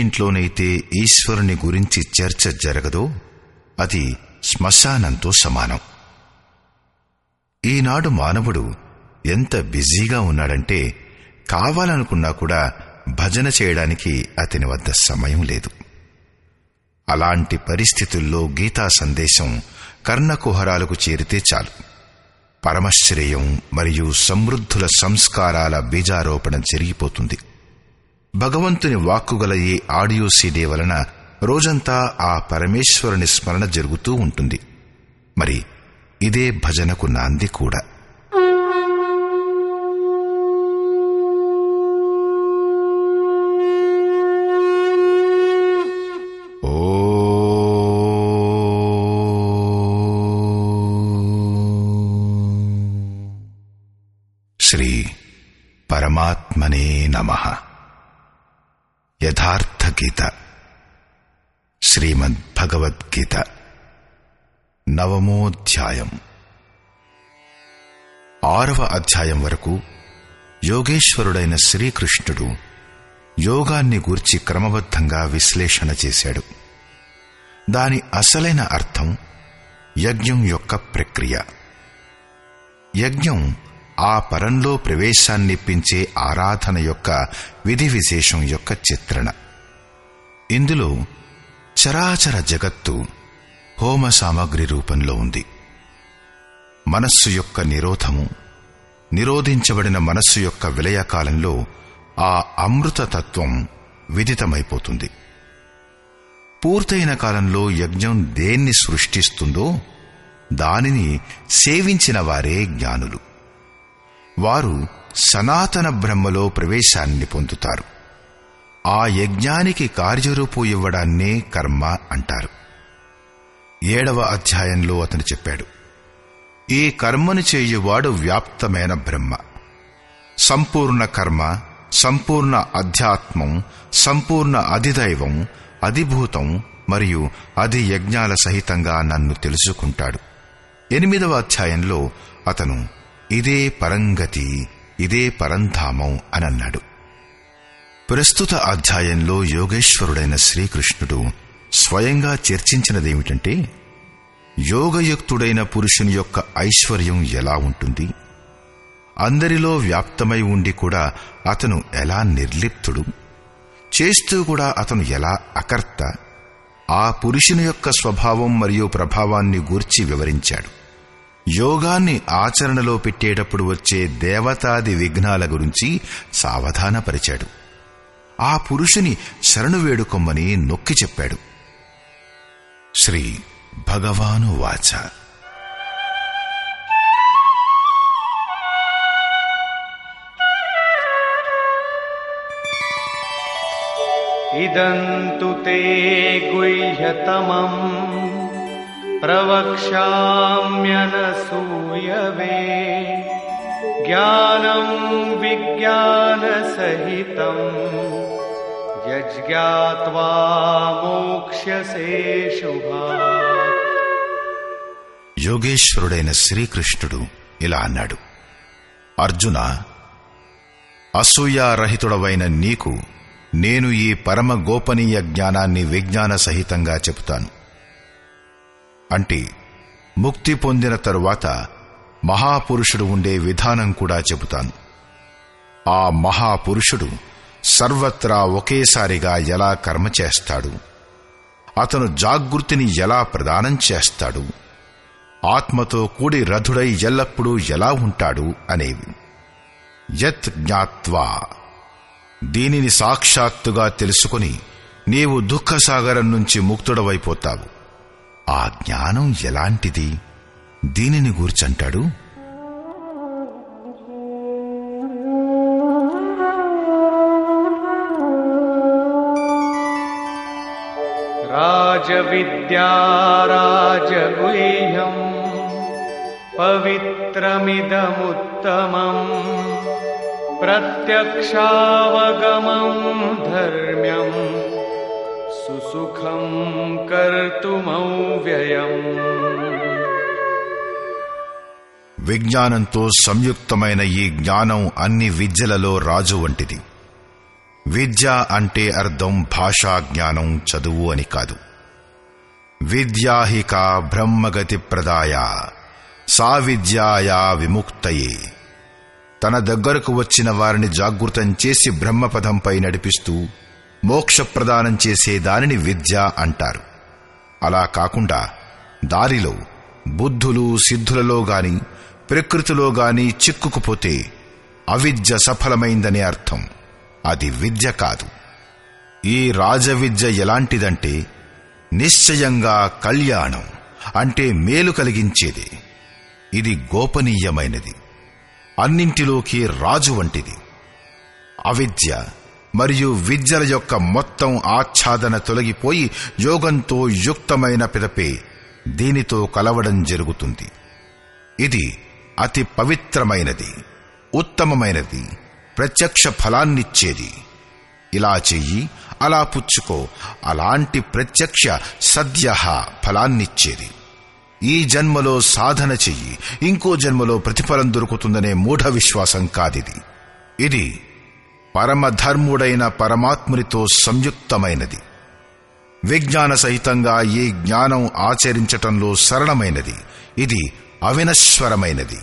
ఇంటింట్లోనైతే ఈశ్వరుని గురించి చర్చ జరగదో అది శ్మశానంతో సమానం ఈనాడు మానవుడు ఎంత బిజీగా ఉన్నాడంటే కావాలనుకున్నా కూడా భజన చేయడానికి అతని వద్ద సమయం లేదు అలాంటి పరిస్థితుల్లో గీతా సందేశం కర్ణకుహరాలకు చేరితే చాలు పరమశ్రేయం మరియు సమృద్ధుల సంస్కారాల బీజారోపణ జరిగిపోతుంది భగవంతుని వాక్కుగల ఈ ఆడియో సీడీ వలన రోజంతా ఆ పరమేశ్వరుని స్మరణ జరుగుతూ ఉంటుంది మరి ఇదే భజనకు నాంది కూడా శ్రీ పరమాత్మనే నమ యథార్థ గీత శ్రీమద్ భగవద్గీత నవమోధ్యాయం ఆరవ అధ్యాయం వరకు యోగేశ్వరుడైన శ్రీకృష్ణుడు యోగాన్ని గూర్చి క్రమబద్ధంగా విశ్లేషణ చేశాడు దాని అసలైన అర్థం యజ్ఞం యొక్క ప్రక్రియ యజ్ఞం ఆ పరంలో ప్రవేశాన్నిప్పించే ఆరాధన యొక్క విధి విశేషం యొక్క చిత్రణ ఇందులో చరాచర జగత్తు హోమ సామగ్రి రూపంలో ఉంది మనస్సు యొక్క నిరోధము నిరోధించబడిన మనస్సు యొక్క విలయకాలంలో ఆ అమృత తత్వం విదితమైపోతుంది పూర్తయిన కాలంలో యజ్ఞం దేన్ని సృష్టిస్తుందో దానిని సేవించిన వారే జ్ఞానులు వారు సనాతన బ్రహ్మలో ప్రవేశాన్ని పొందుతారు ఆ యజ్ఞానికి కార్యరూపు ఇవ్వడాన్నే కర్మ అంటారు ఏడవ అధ్యాయంలో అతను చెప్పాడు ఈ కర్మను చేయువాడు వ్యాప్తమైన బ్రహ్మ సంపూర్ణ కర్మ సంపూర్ణ అధ్యాత్మం సంపూర్ణ అధిదైవం అధిభూతం మరియు అది యజ్ఞాల సహితంగా నన్ను తెలుసుకుంటాడు ఎనిమిదవ అధ్యాయంలో అతను ఇదే పరంగతి ఇదే పరంధామం అనన్నాడు ప్రస్తుత అధ్యాయంలో యోగేశ్వరుడైన శ్రీకృష్ణుడు స్వయంగా చర్చించినదేమిటంటే యోగయుక్తుడైన పురుషుని యొక్క ఐశ్వర్యం ఎలా ఉంటుంది అందరిలో వ్యాప్తమై ఉండి కూడా అతను ఎలా నిర్లిప్తుడు చేస్తూ కూడా అతను ఎలా అకర్త ఆ పురుషుని యొక్క స్వభావం మరియు ప్రభావాన్ని గూర్చి వివరించాడు యోగాన్ని ఆచరణలో పెట్టేటప్పుడు వచ్చే దేవతాది విఘ్నాల గురించి సావధానపరిచాడు ఆ పురుషుని శరణు వేడుకొమ్మని నొక్కి చెప్పాడు శ్రీ భగవాను వాచ इदन्तु ते गुह्यतमम् प्रवक्ष्याम्यनसूयवे ज्ञानम् विज्ञानसहितम् यज्ञात्वा मोक्ष्यसे शुभा యోగేశ్వరుడైన శ్రీకృష్ణుడు ఇలా అన్నాడు అర్జున అసూయారహితుడవైన నీకు నేను ఈ పరమ గోపనీయ జ్ఞానాన్ని విజ్ఞాన సహితంగా చెబుతాను అంటే ముక్తి పొందిన తరువాత మహాపురుషుడు ఉండే విధానం కూడా చెబుతాను ఆ మహాపురుషుడు సర్వత్రా ఒకేసారిగా ఎలా కర్మ చేస్తాడు అతను జాగృతిని ఎలా ప్రదానం చేస్తాడు ఆత్మతో కూడి రథుడై ఎల్లప్పుడూ ఎలా ఉంటాడు అనేవి యత్ జ్ఞాత్వా దీనిని సాక్షాత్తుగా తెలుసుకుని నీవు దుఃఖసాగరం నుంచి ముక్తుడవైపోతావు ఆ జ్ఞానం ఎలాంటిది దీనిని గూర్చంటాడు राजविद्या राजगुह्यम् पवित्रमिदमुत्तमम् प्रत्यक्षावगमम् धर्म्यम् सुसुखम् कर्तुमव्ययम् విజ్ఞానంతో సంయుక్తమైన ఈ జ్ఞానం అన్ని విద్యలలో రాజు వంటిది విద్య అంటే అర్థం భాషా జ్ఞానం చదువు అని కాదు విద్యాహిక బ్రహ్మగతి ప్రదాయ సా విద్యాయా విముక్తయే తన దగ్గరకు వచ్చిన వారిని జాగృతం చేసి బ్రహ్మపదంపై నడిపిస్తూ మోక్ష ప్రదానం చేసే దానిని విద్య అంటారు అలా కాకుండా దారిలో బుద్ధులు సిద్ధులలో గాని ప్రకృతిలో గాని చిక్కుకుపోతే అవిద్య సఫలమైందని అర్థం అది విద్య కాదు ఈ రాజవిద్య ఎలాంటిదంటే నిశ్చయంగా కళ్యాణం అంటే మేలు కలిగించేది ఇది గోపనీయమైనది అన్నింటిలోకి రాజు వంటిది అవిద్య మరియు విద్యల యొక్క మొత్తం ఆచ్ఛాదన తొలగిపోయి యోగంతో యుక్తమైన పిదపే దీనితో కలవడం జరుగుతుంది ఇది అతి పవిత్రమైనది ఉత్తమమైనది ప్రత్యక్ష ఫలాన్నిచ్చేది ఇలా చెయ్యి అలా పుచ్చుకో అలాంటి ప్రత్యక్ష సద్య ఫలాన్నిచ్చేది ఈ జన్మలో సాధన చెయ్యి ఇంకో జన్మలో ప్రతిఫలం దొరుకుతుందనే మూఢ విశ్వాసం కాదిది ఇది పరమధర్ముడైన పరమాత్మునితో సంయుక్తమైనది విజ్ఞాన సహితంగా ఈ జ్ఞానం ఆచరించటంలో సరళమైనది ఇది అవినశ్వరమైనది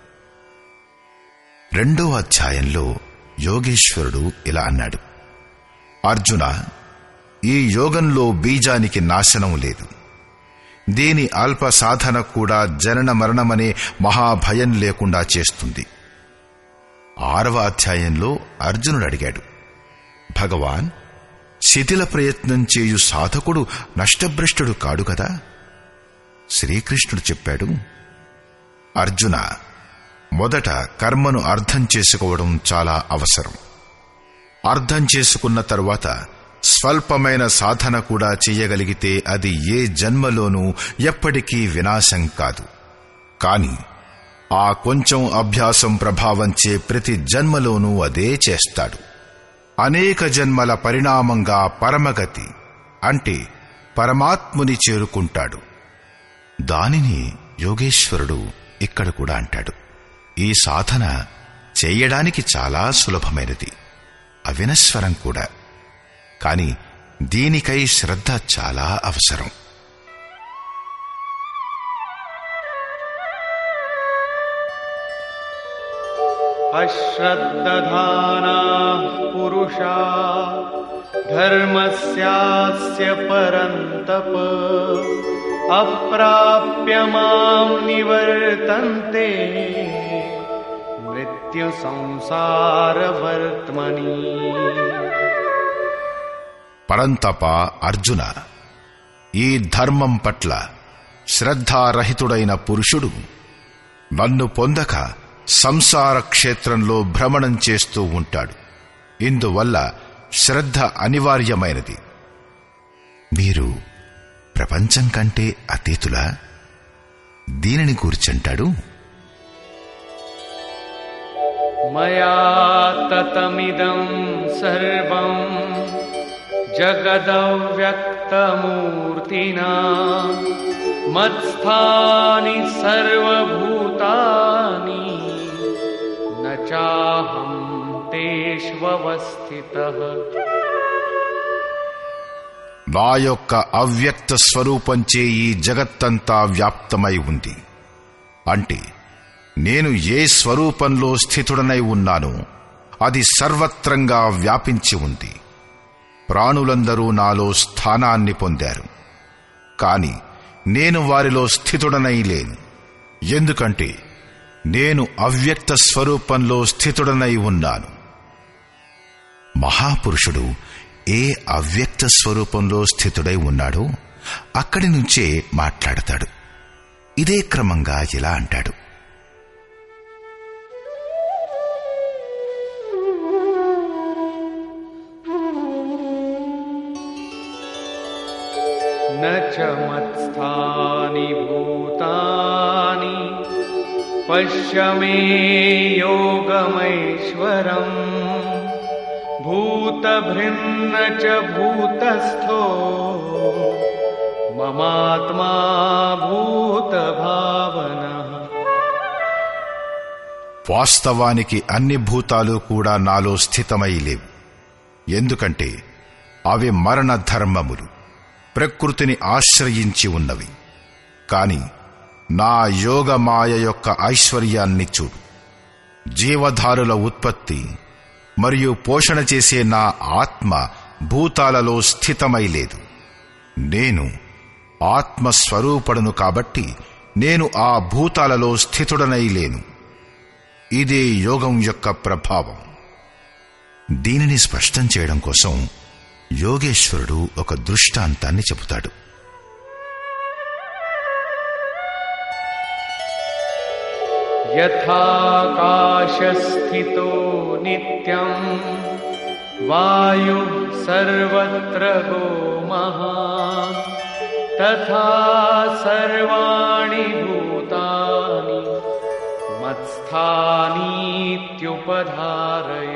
రెండో అధ్యాయంలో యోగేశ్వరుడు ఇలా అన్నాడు అర్జున ఈ యోగంలో బీజానికి నాశనం లేదు దీని అల్ప సాధన కూడా జనన మరణమనే మహాభయం లేకుండా చేస్తుంది ఆరవ అధ్యాయంలో అర్జునుడు అడిగాడు భగవాన్ శిథిల ప్రయత్నం చేయు సాధకుడు నష్టభ్రష్టుడు కాడు కదా శ్రీకృష్ణుడు చెప్పాడు అర్జున మొదట కర్మను అర్థం చేసుకోవడం చాలా అవసరం అర్థం చేసుకున్న తరువాత స్వల్పమైన సాధన కూడా చెయ్యగలిగితే అది ఏ జన్మలోనూ ఎప్పటికీ వినాశం కాదు కాని ఆ కొంచెం అభ్యాసం ప్రభావంచే ప్రతి జన్మలోనూ అదే చేస్తాడు అనేక జన్మల పరిణామంగా పరమగతి అంటే పరమాత్ముని చేరుకుంటాడు దానిని యోగేశ్వరుడు ఇక్కడ కూడా అంటాడు ఈ సాధన చేయడానికి చాలా సులభమైనది అవినశ్వరం కూడా కాని దీనికై శ్రద్ధ చాలా అవసరం अश्रद्दधानाः पुरुषा धर्मस्यास्य परन्तप अप्राप्य मां निवर्तन्ते मृत्युसंसारवर्त्मनि పరంతప అర్జున ఈ ధర్మం పట్ల శ్రద్ధారహితుడైన పురుషుడు నన్ను పొందక సంసార క్షేత్రంలో భ్రమణం చేస్తూ ఉంటాడు ఇందువల్ల శ్రద్ధ అనివార్యమైనది మీరు ప్రపంచం కంటే అతీతులా దీనిని కూర్చంటాడు मया ततमिदं सर्वं जगदव्यक्तमूर्तिना मत्स्थानि सर्वभूतानि न चाहं तेष्वस्थितः నా యొక్క అవ్యక్త స్వరూపంచే ఈ జగత్తంతా వ్యాప్తమై ఉంది అంటే నేను ఏ స్వరూపంలో స్థితుడనై ఉన్నానో అది సర్వత్రంగా వ్యాపించి ఉంది ప్రాణులందరూ నాలో స్థానాన్ని పొందారు కాని నేను వారిలో స్థితుడనై లేను ఎందుకంటే నేను అవ్యక్త స్వరూపంలో స్థితుడనై ఉన్నాను మహాపురుషుడు ఏ అవ్యక్త స్వరూపంలో స్థితుడై ఉన్నాడో అక్కడి నుంచే మాట్లాడతాడు ఇదే క్రమంగా ఇలా అంటాడు न च मत्स्थानि भूतानि पश्य मे योगमैश्वरम् भूतभृन्न च भूतस्थो ममात्मा भूतभावनः వాస్తవానికి అన్ని భూతాలు కూడా నాలో స్థితమై లేవు ఎందుకంటే అవి మరణ ధర్మములు ప్రకృతిని ఆశ్రయించి ఉన్నవి కాని నా యోగమాయ యొక్క ఐశ్వర్యాన్ని చూడు జీవధారుల ఉత్పత్తి మరియు పోషణ చేసే నా ఆత్మ భూతాలలో స్థితమై లేదు నేను ఆత్మస్వరూపడును కాబట్టి నేను ఆ భూతాలలో స్థితుడనై లేను ఇదే యోగం యొక్క ప్రభావం దీనిని స్పష్టం చేయడం కోసం యోగేశ్వరుడు ఒక దృష్టాంతాన్ని చెబుతాడు यथाकाशस्थितो नित्यम् वायुः सर्वत्र गो महान् तथा सर्वाणि भूतानि मत्स्थानीत्युपधारय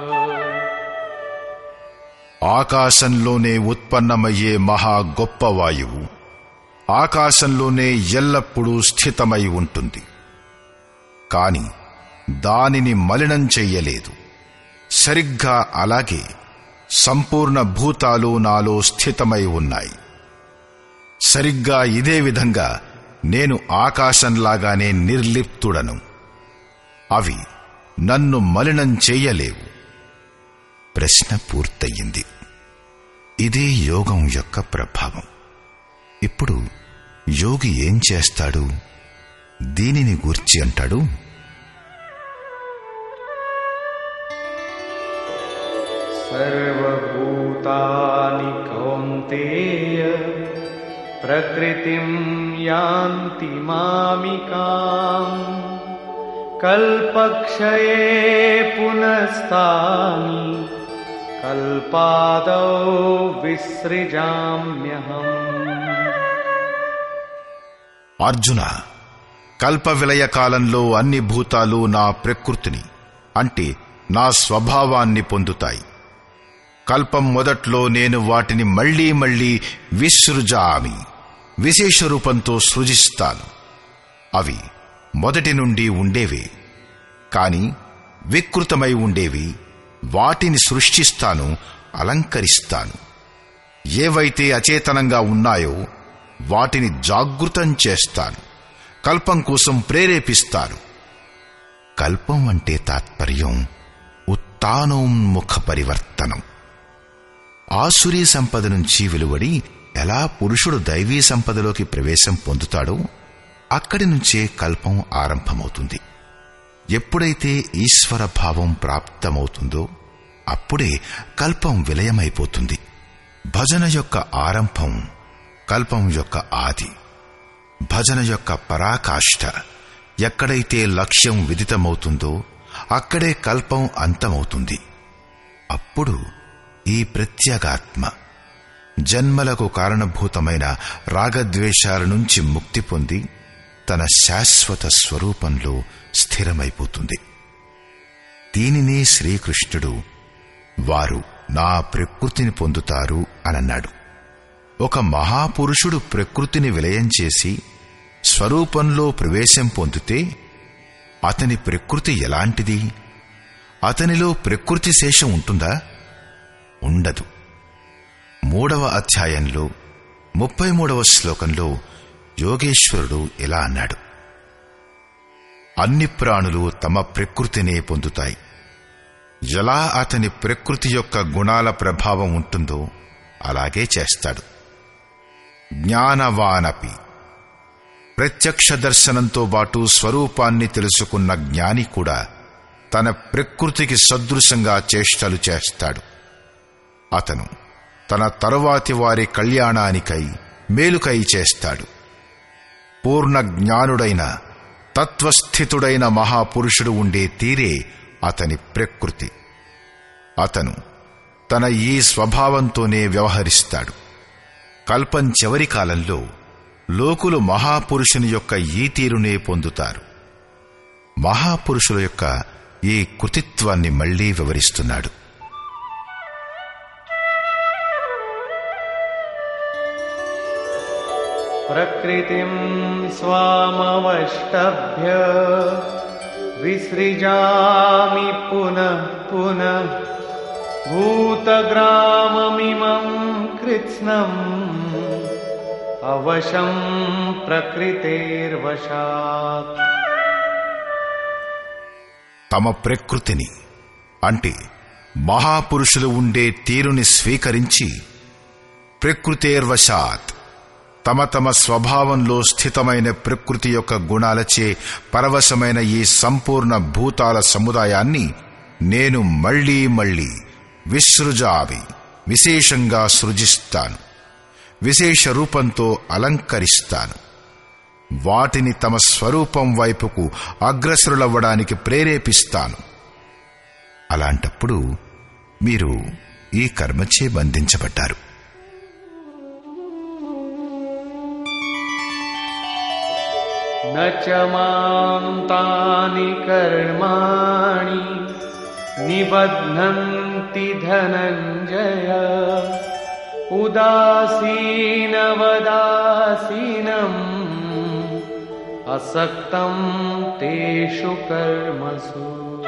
ఆకాశంలోనే ఉత్పన్నమయ్యే మహా గొప్ప వాయువు ఆకాశంలోనే ఎల్లప్పుడూ స్థితమై ఉంటుంది కాని దానిని మలినం చెయ్యలేదు సరిగ్గా అలాగే సంపూర్ణ భూతాలు నాలో స్థితమై ఉన్నాయి సరిగ్గా ఇదే విధంగా నేను ఆకాశంలాగానే నిర్లిప్తుడను అవి నన్ను మలినం చెయ్యలేవు ప్రశ్న పూర్తయింది ఇదే యోగం యొక్క ప్రభావం ఇప్పుడు యోగి ఏం చేస్తాడు దీనిని గూర్చి అంటాడు सर्वभूतानि कौन्तेय प्रकृतिं यान्ति मामिकाम् कल्पक्षये पुनस्तानि कल्पादौ विसृजाम्यहम् అర్జున కల్ప విలయ కాలంలో అన్ని భూతాలు నా ప్రకృతిని అంటే నా స్వభావాన్ని పొందుతాయి కల్పం మొదట్లో నేను వాటిని మళ్లీ మళ్లీ విసృజామి విశేష రూపంతో సృజిస్తాను అవి మొదటి నుండి ఉండేవే కాని వికృతమై ఉండేవి వాటిని సృష్టిస్తాను అలంకరిస్తాను ఏవైతే అచేతనంగా ఉన్నాయో వాటిని జాగృతం చేస్తాను కల్పం కోసం ప్రేరేపిస్తాను కల్పం అంటే తాత్పర్యం ఉత్తానోన్ముఖ పరివర్తనం ఆసురీ సంపద నుంచి వెలువడి ఎలా పురుషుడు దైవీ సంపదలోకి ప్రవేశం పొందుతాడో అక్కడి నుంచే కల్పం ఆరంభమవుతుంది ఎప్పుడైతే ఈశ్వర భావం ప్రాప్తమవుతుందో అప్పుడే కల్పం విలయమైపోతుంది భజన యొక్క ఆరంభం కల్పం యొక్క ఆది భజన యొక్క పరాకాష్ఠ ఎక్కడైతే లక్ష్యం విదితమవుతుందో అక్కడే కల్పం అంతమవుతుంది అప్పుడు ఈ ప్రత్యేగాత్మ జన్మలకు కారణభూతమైన రాగద్వేషాల నుంచి ముక్తి పొంది తన శాశ్వత స్వరూపంలో స్థిరమైపోతుంది దీనినే శ్రీకృష్ణుడు వారు నా ప్రకృతిని పొందుతారు అనన్నాడు ఒక మహాపురుషుడు ప్రకృతిని విలయం చేసి స్వరూపంలో ప్రవేశం పొందితే అతని ప్రకృతి ఎలాంటిది అతనిలో ప్రకృతి శేషం ఉంటుందా ఉండదు మూడవ అధ్యాయంలో ముప్పై మూడవ శ్లోకంలో యోగేశ్వరుడు ఇలా అన్నాడు అన్ని ప్రాణులు తమ ప్రకృతినే పొందుతాయి ఎలా అతని ప్రకృతి యొక్క గుణాల ప్రభావం ఉంటుందో అలాగే చేస్తాడు జ్ఞానవానపి ప్రత్యక్ష దర్శనంతో పాటు స్వరూపాన్ని తెలుసుకున్న జ్ఞాని కూడా తన ప్రకృతికి సదృశంగా చేష్టలు చేస్తాడు అతను తన తరువాతి వారి కళ్యాణానికై మేలుకై చేస్తాడు పూర్ణ జ్ఞానుడైన తత్వస్థితుడైన మహాపురుషుడు ఉండే తీరే అతని ప్రకృతి అతను తన ఈ స్వభావంతోనే వ్యవహరిస్తాడు కల్పం చివరి కాలంలో లోకులు మహాపురుషుని యొక్క ఈ తీరునే పొందుతారు మహాపురుషుల యొక్క ఈ కృతిత్వాన్ని మళ్లీ వివరిస్తున్నాడు प्रकृतिं स्वामवष्टभ्य विसृजामि पुनः पुनः भूतग्राममिमं कृत्स्नम् अवशं प्रकृतेर्वशात् తమ ప్రకృతిని అంటే మహాపురుషులు ఉండే తీరుని స్వీకరించి ప్రకృతేర్వశాత్ తమ తమ స్వభావంలో స్థితమైన ప్రకృతి యొక్క గుణాలచే పరవశమైన ఈ సంపూర్ణ భూతాల సముదాయాన్ని నేను మళ్లీ మళ్లీ విసృజావి విశేషంగా సృజిస్తాను విశేష రూపంతో అలంకరిస్తాను వాటిని తమ స్వరూపం వైపుకు అగ్రసరులవ్వడానికి ప్రేరేపిస్తాను అలాంటప్పుడు మీరు ఈ కర్మచే బంధించబడ్డారు न च मां तानि कर्माणि निबध्नन्ति धनञ्जय उदासीनवदासीनम् असक्तं तेषु कर्मसु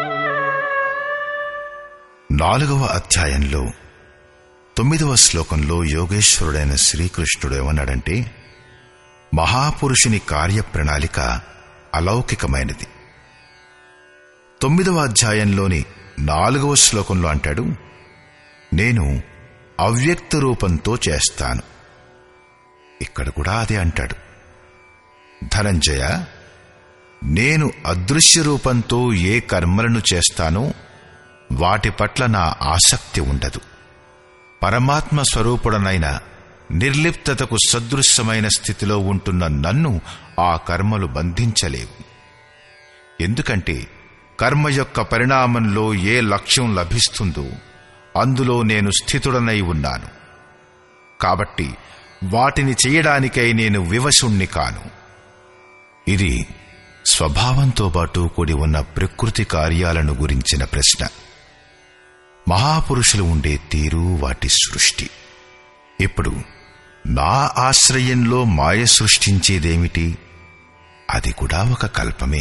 నాలుగవ అధ్యాయంలో తొమ్మిదవ శ్లోకంలో యోగేశ్వరుడైన శ్రీకృష్ణుడు ఏమన్నాడంటే మహాపురుషుని కార్యప్రణాళిక అలౌకికమైనది తొమ్మిదవ అధ్యాయంలోని నాలుగవ శ్లోకంలో అంటాడు నేను అవ్యక్త రూపంతో చేస్తాను ఇక్కడ కూడా అదే అంటాడు ధనంజయ నేను అదృశ్య రూపంతో ఏ కర్మలను చేస్తానో వాటి పట్ల నా ఆసక్తి ఉండదు పరమాత్మ స్వరూపుడనైన నిర్లిప్తతకు సదృశ్యమైన స్థితిలో ఉంటున్న నన్ను ఆ కర్మలు బంధించలేవు ఎందుకంటే కర్మ యొక్క పరిణామంలో ఏ లక్ష్యం లభిస్తుందో అందులో నేను స్థితుడనై ఉన్నాను కాబట్టి వాటిని చేయడానికై నేను వివశుణ్ణి కాను ఇది స్వభావంతో పాటు కూడి ఉన్న ప్రకృతి కార్యాలను గురించిన ప్రశ్న మహాపురుషులు ఉండే తీరు వాటి సృష్టి ఇప్పుడు నా ఆశ్రయంలో మాయ సృష్టించేదేమిటి అది కూడా ఒక కల్పమే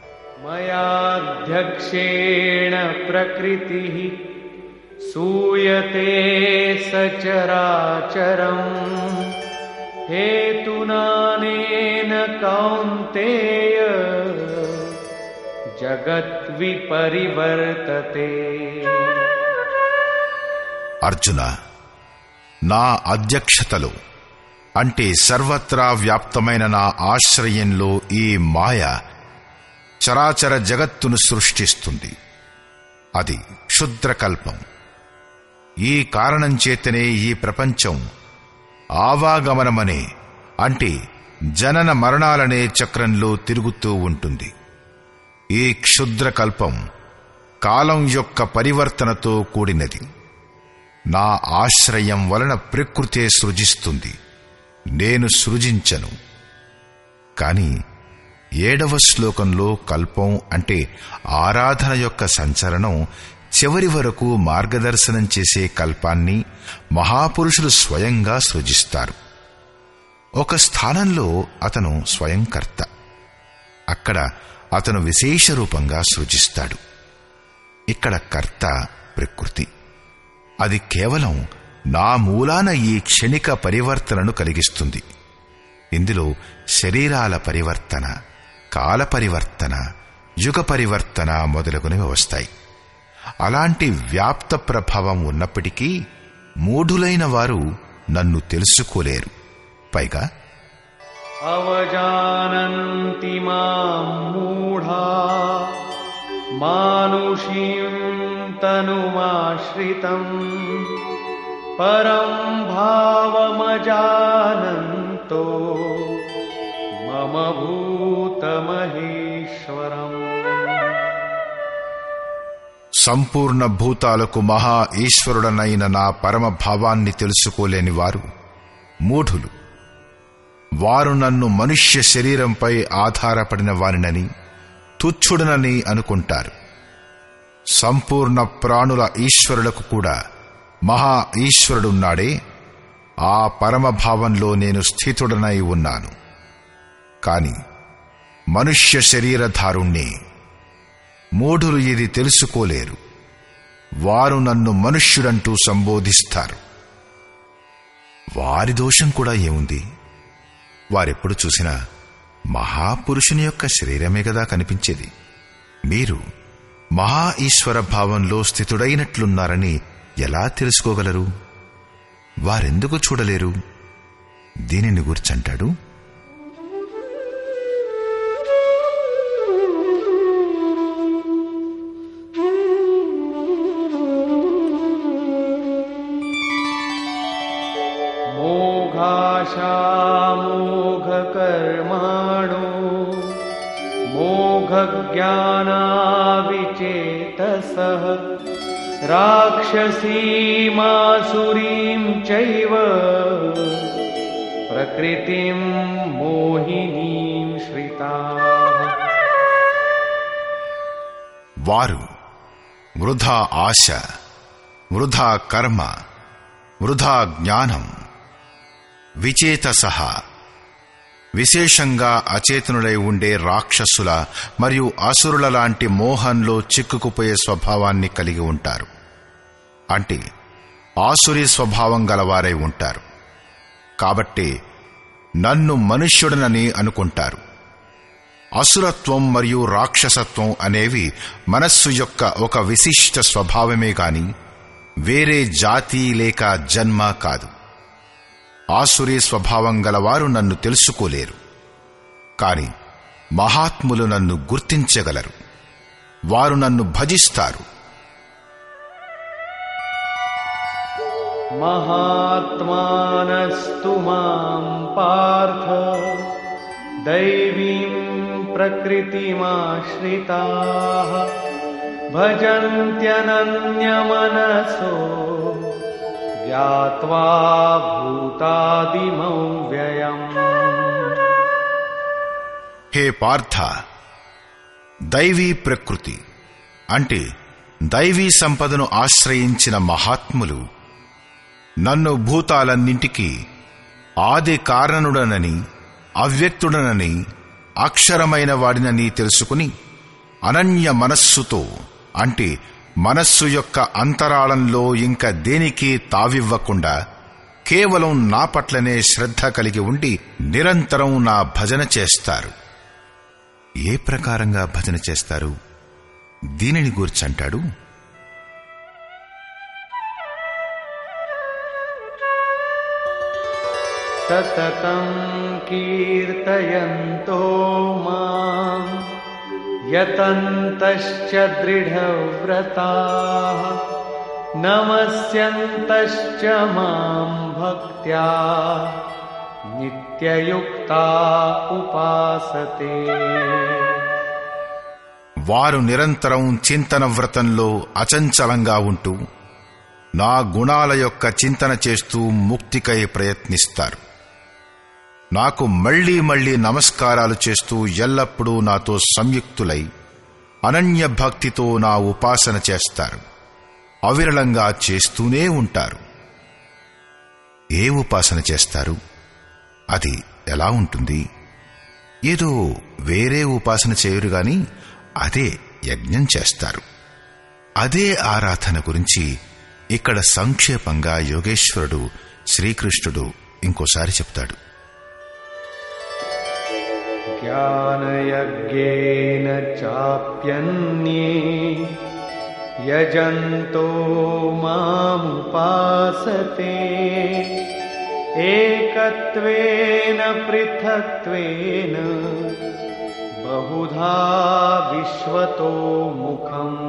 मयाध्यक्षेण प्रकृतिः सूयते सचराचरम् हेतुनानेन कौन्तेय जगद्विपरिवर्तते అర్జున నా అధ్యక్షతలో అంటే సర్వత్రా వ్యాప్తమైన నా ఆశ్రయంలో ఈ మాయ చరాచర జగత్తును సృష్టిస్తుంది అది క్షుద్రకల్పం ఈ కారణం చేతనే ఈ ప్రపంచం ఆవాగమనమనే అంటే జనన మరణాలనే చక్రంలో తిరుగుతూ ఉంటుంది ఈ క్షుద్రకల్పం కాలం యొక్క పరివర్తనతో కూడినది నా ఆశ్రయం వలన ప్రకృతే సృజిస్తుంది నేను సృజించను కాని ఏడవ శ్లోకంలో కల్పం అంటే ఆరాధన యొక్క సంచలనం చివరి వరకు మార్గదర్శనం చేసే కల్పాన్ని మహాపురుషులు స్వయంగా సృజిస్తారు ఒక స్థానంలో అతను స్వయంకర్త అక్కడ అతను విశేష రూపంగా సృజిస్తాడు ఇక్కడ కర్త ప్రకృతి అది కేవలం నా మూలాన ఈ క్షణిక పరివర్తనను కలిగిస్తుంది ఇందులో శరీరాల పరివర్తన కాల పరివర్తన యుగ పరివర్తన మొదలగునవి వస్తాయి అలాంటి వ్యాప్త ప్రభావం ఉన్నప్పటికీ మూఢులైన వారు నన్ను తెలుసుకోలేరు పైగా अवजानन्ति मां मूढा मानुषीं तनुमाश्रितम् परं भावमजानन्तो मम भूतमहेश्वरम् సంపూర్ణ భూతాలకు మహా ఈశ్వరుడనైన నా పరమ భావాన్ని తెలుసుకోలేని వారు మూఢులు వారు నన్ను మనుష్య శరీరంపై ఆధారపడిన వారినని తుచ్చుడనని అనుకుంటారు సంపూర్ణ ప్రాణుల ఈశ్వరులకు కూడా మహా ఈశ్వరుడున్నాడే ఆ పరమభావంలో నేను స్థితుడనై ఉన్నాను కాని మనుష్య శరీరధారుణ్ణి మూఢులు ఇది తెలుసుకోలేరు వారు నన్ను మనుష్యుడంటూ సంబోధిస్తారు వారి దోషం కూడా ఏముంది వారెప్పుడు చూసినా మహాపురుషుని యొక్క శరీరమే కదా కనిపించేది మీరు మహా ఈశ్వర భావంలో స్థితుడైనట్లున్నారని ఎలా తెలుసుకోగలరు వారెందుకు చూడలేరు దీనిని గుర్చంటాడు मोघाशामोघकर्माणो मोघज्ञानाविचेतसः राक्षसीमासुरीं चैव प्रकृतिं मोहिनीं श्रिताः వారు వృధా ఆశ వృధా కర్మ వృధా జ్ఞానం విచేత సహా విశేషంగా అచేతనుడై ఉండే రాక్షసుల మరియు అసురుల లాంటి మోహంలో చిక్కుకుపోయే స్వభావాన్ని కలిగి ఉంటారు అంటే ఆసురి స్వభావం గలవారై ఉంటారు కాబట్టి నన్ను మనుష్యుడనని అనుకుంటారు అసురత్వం మరియు రాక్షసత్వం అనేవి మనస్సు యొక్క ఒక విశిష్ట స్వభావమే కాని వేరే జాతి లేక జన్మ కాదు ఆసురీ స్వభావం గలవారు నన్ను తెలుసుకోలేరు కాని మహాత్ములు నన్ను గుర్తించగలరు వారు నన్ను భజిస్తారు महात्मानस्तु मां पार्थ दैवीं प्रकृतिमाश्रिताः भजन्त्यनन्यमनसो ज्ञात्वा भूतादिमौ व्ययम् హే పార్థ దైవీ ప్రకృతి అంటే దైవీ సంపదను ఆశ్రయించిన మహాత్ములు నన్ను భూతాలన్నింటికీ ఆది కారణుడనని అవ్యక్తుడనని అక్షరమైన వాడినని తెలుసుకుని అనన్య మనస్సుతో అంటే మనస్సు యొక్క అంతరాళంలో ఇంక దేనికి తావివ్వకుండా కేవలం నా పట్లనే శ్రద్ధ కలిగి ఉండి నిరంతరం నా భజన చేస్తారు ఏ ప్రకారంగా భజన చేస్తారు దీనిని గూర్చంటాడు सततं कीर्तयन्तो माम् यतन्तश्च दृढव्रताः नमस्यन्तश्च मां भक्त्या नित्ययुक्ता उपासते వారు నిరంతరం చింతన వ్రతంలో అచంచలంగా ఉంటూ నా గుణాల యొక్క చింతన చేస్తూ ముక్తికై ప్రయత్నిస్తారు నాకు మళ్లీ మళ్లీ నమస్కారాలు చేస్తూ ఎల్లప్పుడూ నాతో సంయుక్తులై అనన్య భక్తితో నా ఉపాసన చేస్తారు అవిరళంగా చేస్తూనే ఉంటారు ఏ ఉపాసన చేస్తారు అది ఎలా ఉంటుంది ఏదో వేరే ఉపాసన చేయరు గాని అదే యజ్ఞం చేస్తారు అదే ఆరాధన గురించి ఇక్కడ సంక్షేపంగా యోగేశ్వరుడు శ్రీకృష్ణుడు ఇంకోసారి చెప్తాడు ज्ञानयज्ञेन चाप्यन्ये यजन्तो मामुपासते एकत्वेन पृथक्त्वेन बहुधा विश्वतो मुखम्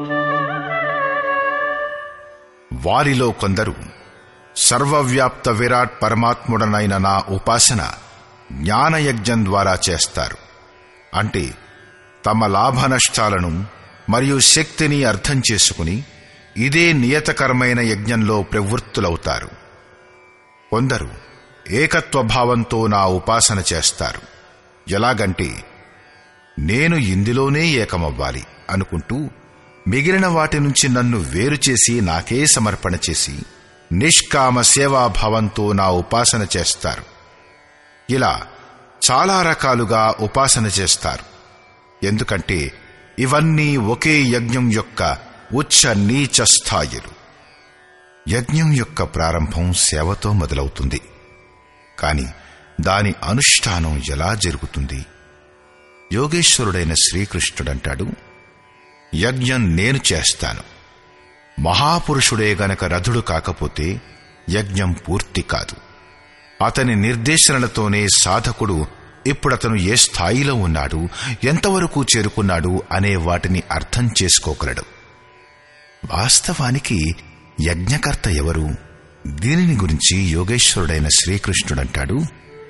వారిలో కొందరు సర్వవ్యాప్త విరాట్ పరమాత్ముడనైన నా ఉపాసన జ్ఞానయజ్ఞం ద్వారా చేస్తారు అంటే తమ లాభనష్టాలను మరియు శక్తిని అర్థం చేసుకుని ఇదే నియతకరమైన యజ్ఞంలో ప్రవృత్తులవుతారు కొందరు ఏకత్వ భావంతో నా ఉపాసన చేస్తారు ఎలాగంటే నేను ఇందులోనే ఏకమవ్వాలి అనుకుంటూ మిగిలిన వాటి నుంచి నన్ను వేరు చేసి నాకే సమర్పణ చేసి నిష్కామ సేవాభావంతో నా ఉపాసన చేస్తారు ఇలా చాలా రకాలుగా ఉపాసన చేస్తారు ఎందుకంటే ఇవన్నీ ఒకే యజ్ఞం యొక్క ఉచ్చ నీచ స్థాయిలు యజ్ఞం యొక్క ప్రారంభం సేవతో మొదలవుతుంది కాని దాని అనుష్ఠానం ఎలా జరుగుతుంది యోగేశ్వరుడైన శ్రీకృష్ణుడంటాడు యజ్ఞం నేను చేస్తాను మహాపురుషుడే గనక రథుడు కాకపోతే యజ్ఞం పూర్తి కాదు అతని నిర్దేశనలతోనే సాధకుడు ఇప్పుడతను ఏ స్థాయిలో ఉన్నాడు ఎంతవరకు చేరుకున్నాడు అనే వాటిని అర్థం చేసుకోగలడు వాస్తవానికి యజ్ఞకర్త ఎవరు దీనిని గురించి యోగేశ్వరుడైన శ్రీకృష్ణుడంటాడు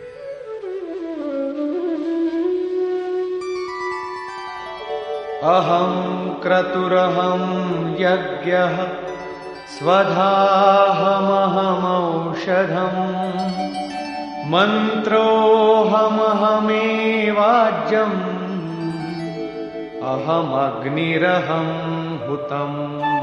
अहं क्रतुरहं यज्ञः स्वधाहमहमौषधम् मन्त्रोऽहमहमेवाज्यम् अहमग्निरहं हुतम्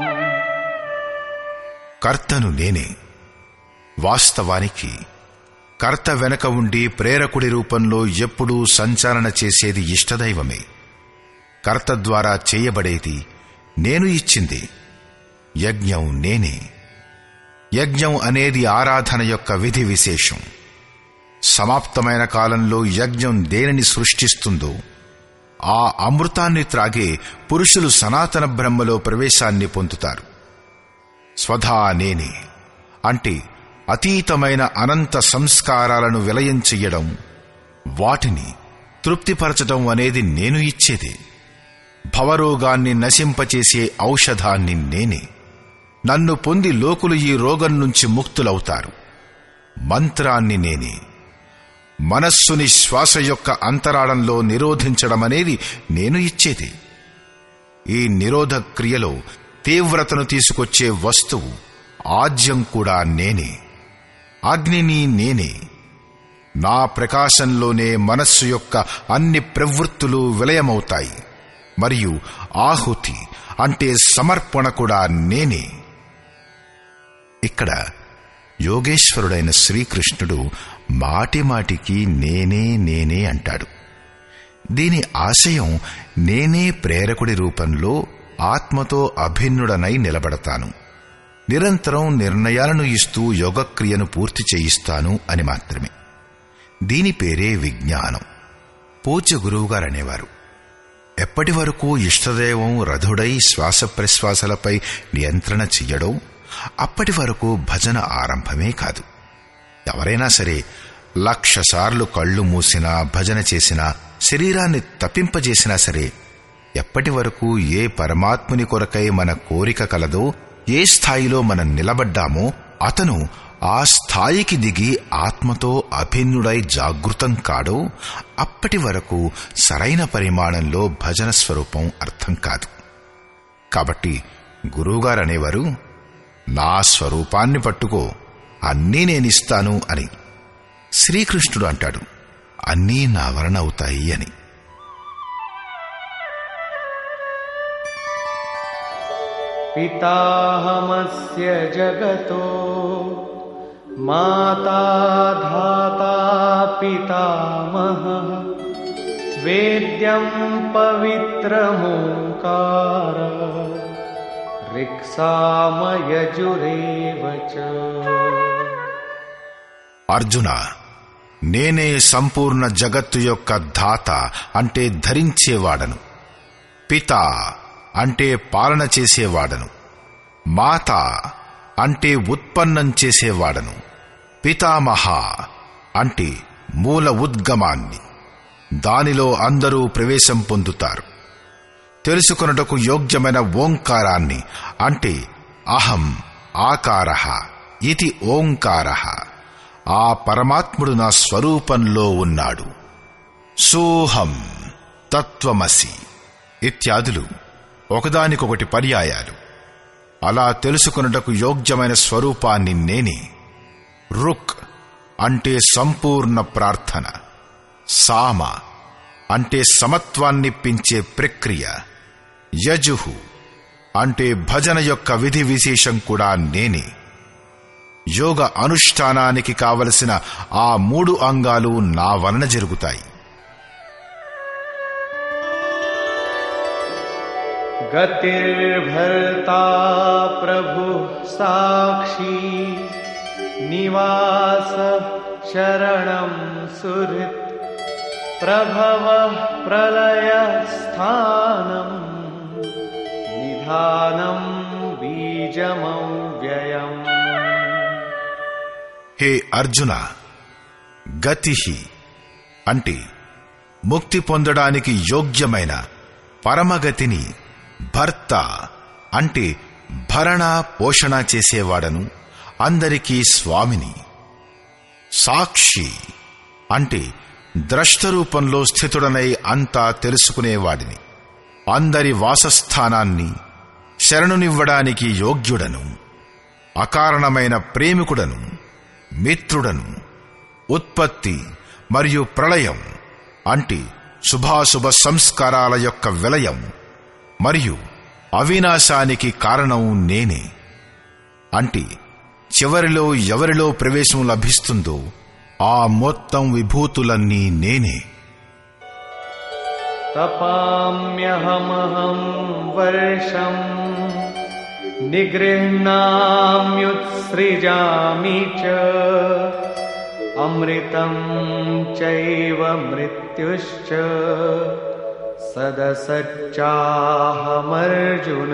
కర్తను నేనే వాస్తవానికి కర్త వెనక ఉండి ప్రేరకుడి రూపంలో ఎప్పుడూ సంచాలన చేసేది ఇష్టదైవమే కర్త ద్వారా చేయబడేది నేను ఇచ్చింది యజ్ఞం నేనే యజ్ఞం అనేది ఆరాధన యొక్క విధి విశేషం సమాప్తమైన కాలంలో యజ్ఞం దేనిని సృష్టిస్తుందో ఆ అమృతాన్ని త్రాగే పురుషులు సనాతన బ్రహ్మలో ప్రవేశాన్ని పొందుతారు స్వధా నేనే అంటే అతీతమైన అనంత సంస్కారాలను విలయం చెయ్యడం వాటిని తృప్తిపరచడం అనేది నేను ఇచ్చేదే భవరోగాన్ని నశింపచేసే ఔషధాన్ని నేనే నన్ను పొంది లోకులు ఈ రోగం నుంచి ముక్తులవుతారు మంత్రాన్ని నేనే మనస్సుని శ్వాస యొక్క అంతరాళంలో నిరోధించడమనేది నేను ఇచ్చేది ఈ నిరోధ క్రియలో తీవ్రతను తీసుకొచ్చే వస్తువు ఆజ్యం కూడా నేనే అగ్నిని నేనే నా ప్రకాశంలోనే మనస్సు యొక్క అన్ని ప్రవృత్తులు విలయమవుతాయి మరియు ఆహుతి అంటే సమర్పణ కూడా నేనే ఇక్కడ యోగేశ్వరుడైన శ్రీకృష్ణుడు మాటిమాటికి నేనే నేనే అంటాడు దీని ఆశయం నేనే ప్రేరకుడి రూపంలో ఆత్మతో అభిన్నుడనై నిలబడతాను నిరంతరం నిర్ణయాలను ఇస్తూ యోగక్రియను పూర్తి చేయిస్తాను అని మాత్రమే దీని పేరే విజ్ఞానం పూజ్య గురువుగారు అనేవారు ఎప్పటి వరకు ఇష్టదైవం రథుడై శ్వాస ప్రశ్వాసలపై నియంత్రణ చెయ్యడో అప్పటి వరకు భజన ఆరంభమే కాదు ఎవరైనా సరే లక్ష సార్లు కళ్ళు మూసినా భజన చేసినా శరీరాన్ని తప్పింపజేసినా సరే ఎప్పటి వరకు ఏ పరమాత్ముని కొరకై మన కోరిక కలదో ఏ స్థాయిలో మనం నిలబడ్డామో అతను ఆ స్థాయికి దిగి ఆత్మతో అభిన్నుడై జాగృతం కాడో అప్పటి వరకు సరైన పరిమాణంలో భజన స్వరూపం అర్థం కాదు కాబట్టి గురువుగారు అనేవారు నా స్వరూపాన్ని పట్టుకో అన్నీ నేనిస్తాను అని శ్రీకృష్ణుడు అంటాడు అన్నీ నా వలన అవుతాయి అని पिताहमस्य जगतो माता धाता पितामहः वेद्यं पवित्रमोङ्कार ऋक्सामयजुरेव च అర్జున నేనే సంపూర్ణ జగత్తు యొక్క ధాత అంటే ధరించేవాడను పిత అంటే పాలన చేసేవాడను మాత అంటే ఉత్పన్నం చేసేవాడను పితామహ అంటే మూల ఉద్గమాన్ని దానిలో అందరూ ప్రవేశం పొందుతారు తెలుసుకొనుటకు యోగ్యమైన ఓంకారాన్ని అంటే అహం ఆకార ఇది ఓంకార ఆ పరమాత్ముడు నా స్వరూపంలో ఉన్నాడు సోహం తత్వమసి ఇత్యాదులు ఒకదానికొకటి పర్యాయాలు అలా తెలుసుకొనుటకు యోగ్యమైన స్వరూపాన్ని నేనే రుక్ అంటే సంపూర్ణ ప్రార్థన సామ అంటే సమత్వాన్నిప్పించే ప్రక్రియ యజుహు అంటే భజన యొక్క విధి విశేషం కూడా నేనే యోగ అనుష్ఠానానికి కావలసిన ఆ మూడు అంగాలు నా వలన జరుగుతాయి गतिर्भर्ता प्रभुः साक्षी निवासः शरणं सुहृत् प्रभवः प्रलयस्थानम् निधानं बीजमव्ययम् హే అర్జున గతి అంటే ముక్తి పొందడానికి యోగ్యమైన పరమగతిని భర్త అంటే భరణ పోషణ చేసేవాడను అందరికీ స్వామిని సాక్షి అంటే ద్రష్ట రూపంలో స్థితుడనై అంతా తెలుసుకునేవాడిని అందరి వాసస్థానాన్ని శరణునివ్వడానికి యోగ్యుడను అకారణమైన ప్రేమికుడను మిత్రుడను ఉత్పత్తి మరియు ప్రళయం అంటే శుభాశుభ సంస్కారాల యొక్క విలయం మరియు అవినాశానికి కారణం నేనే అంటే చివరిలో ఎవరిలో ప్రవేశం లభిస్తుందో ఆ మొత్తం విభూతులన్నీ నేనే तपाम्यहमहं वर्षम् निगृह्णाम्युत्सृजामि च अमृतं चैव मृत्युश्च सदसच्चाहमर्जुन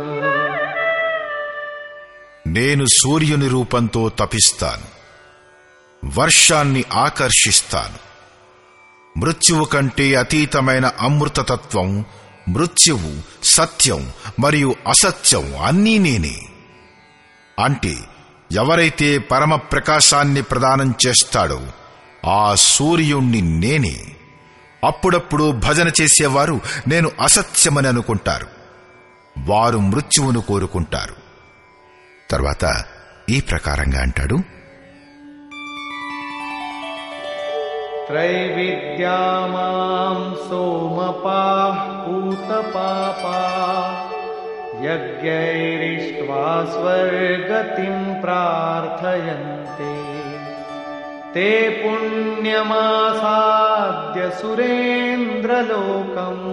నేను సూర్యుని రూపంతో తపిస్తాను వర్షాన్ని ఆకర్షిస్తాను మృత్యువు కంటే అతీతమైన అమృతతత్వం మృత్యువు సత్యం మరియు అసత్యం అన్నీ నేనే అంటే ఎవరైతే పరమ ప్రకాశాన్ని ప్రదానం చేస్తాడో ఆ సూర్యుణ్ణి నేనే అప్పుడప్పుడు భజన చేసేవారు నేను అసత్యమని అనుకుంటారు వారు మృత్యువును కోరుకుంటారు తర్వాత ఈ ప్రకారంగా అంటాడు त्रैविद्या मां सोमपाः पूतपापा यज्ञैरिष्ट्वा स्वर्गतिं प्रार्थयन्ते ते पुण्यमासाद्य सुरेन्द्रलोकम्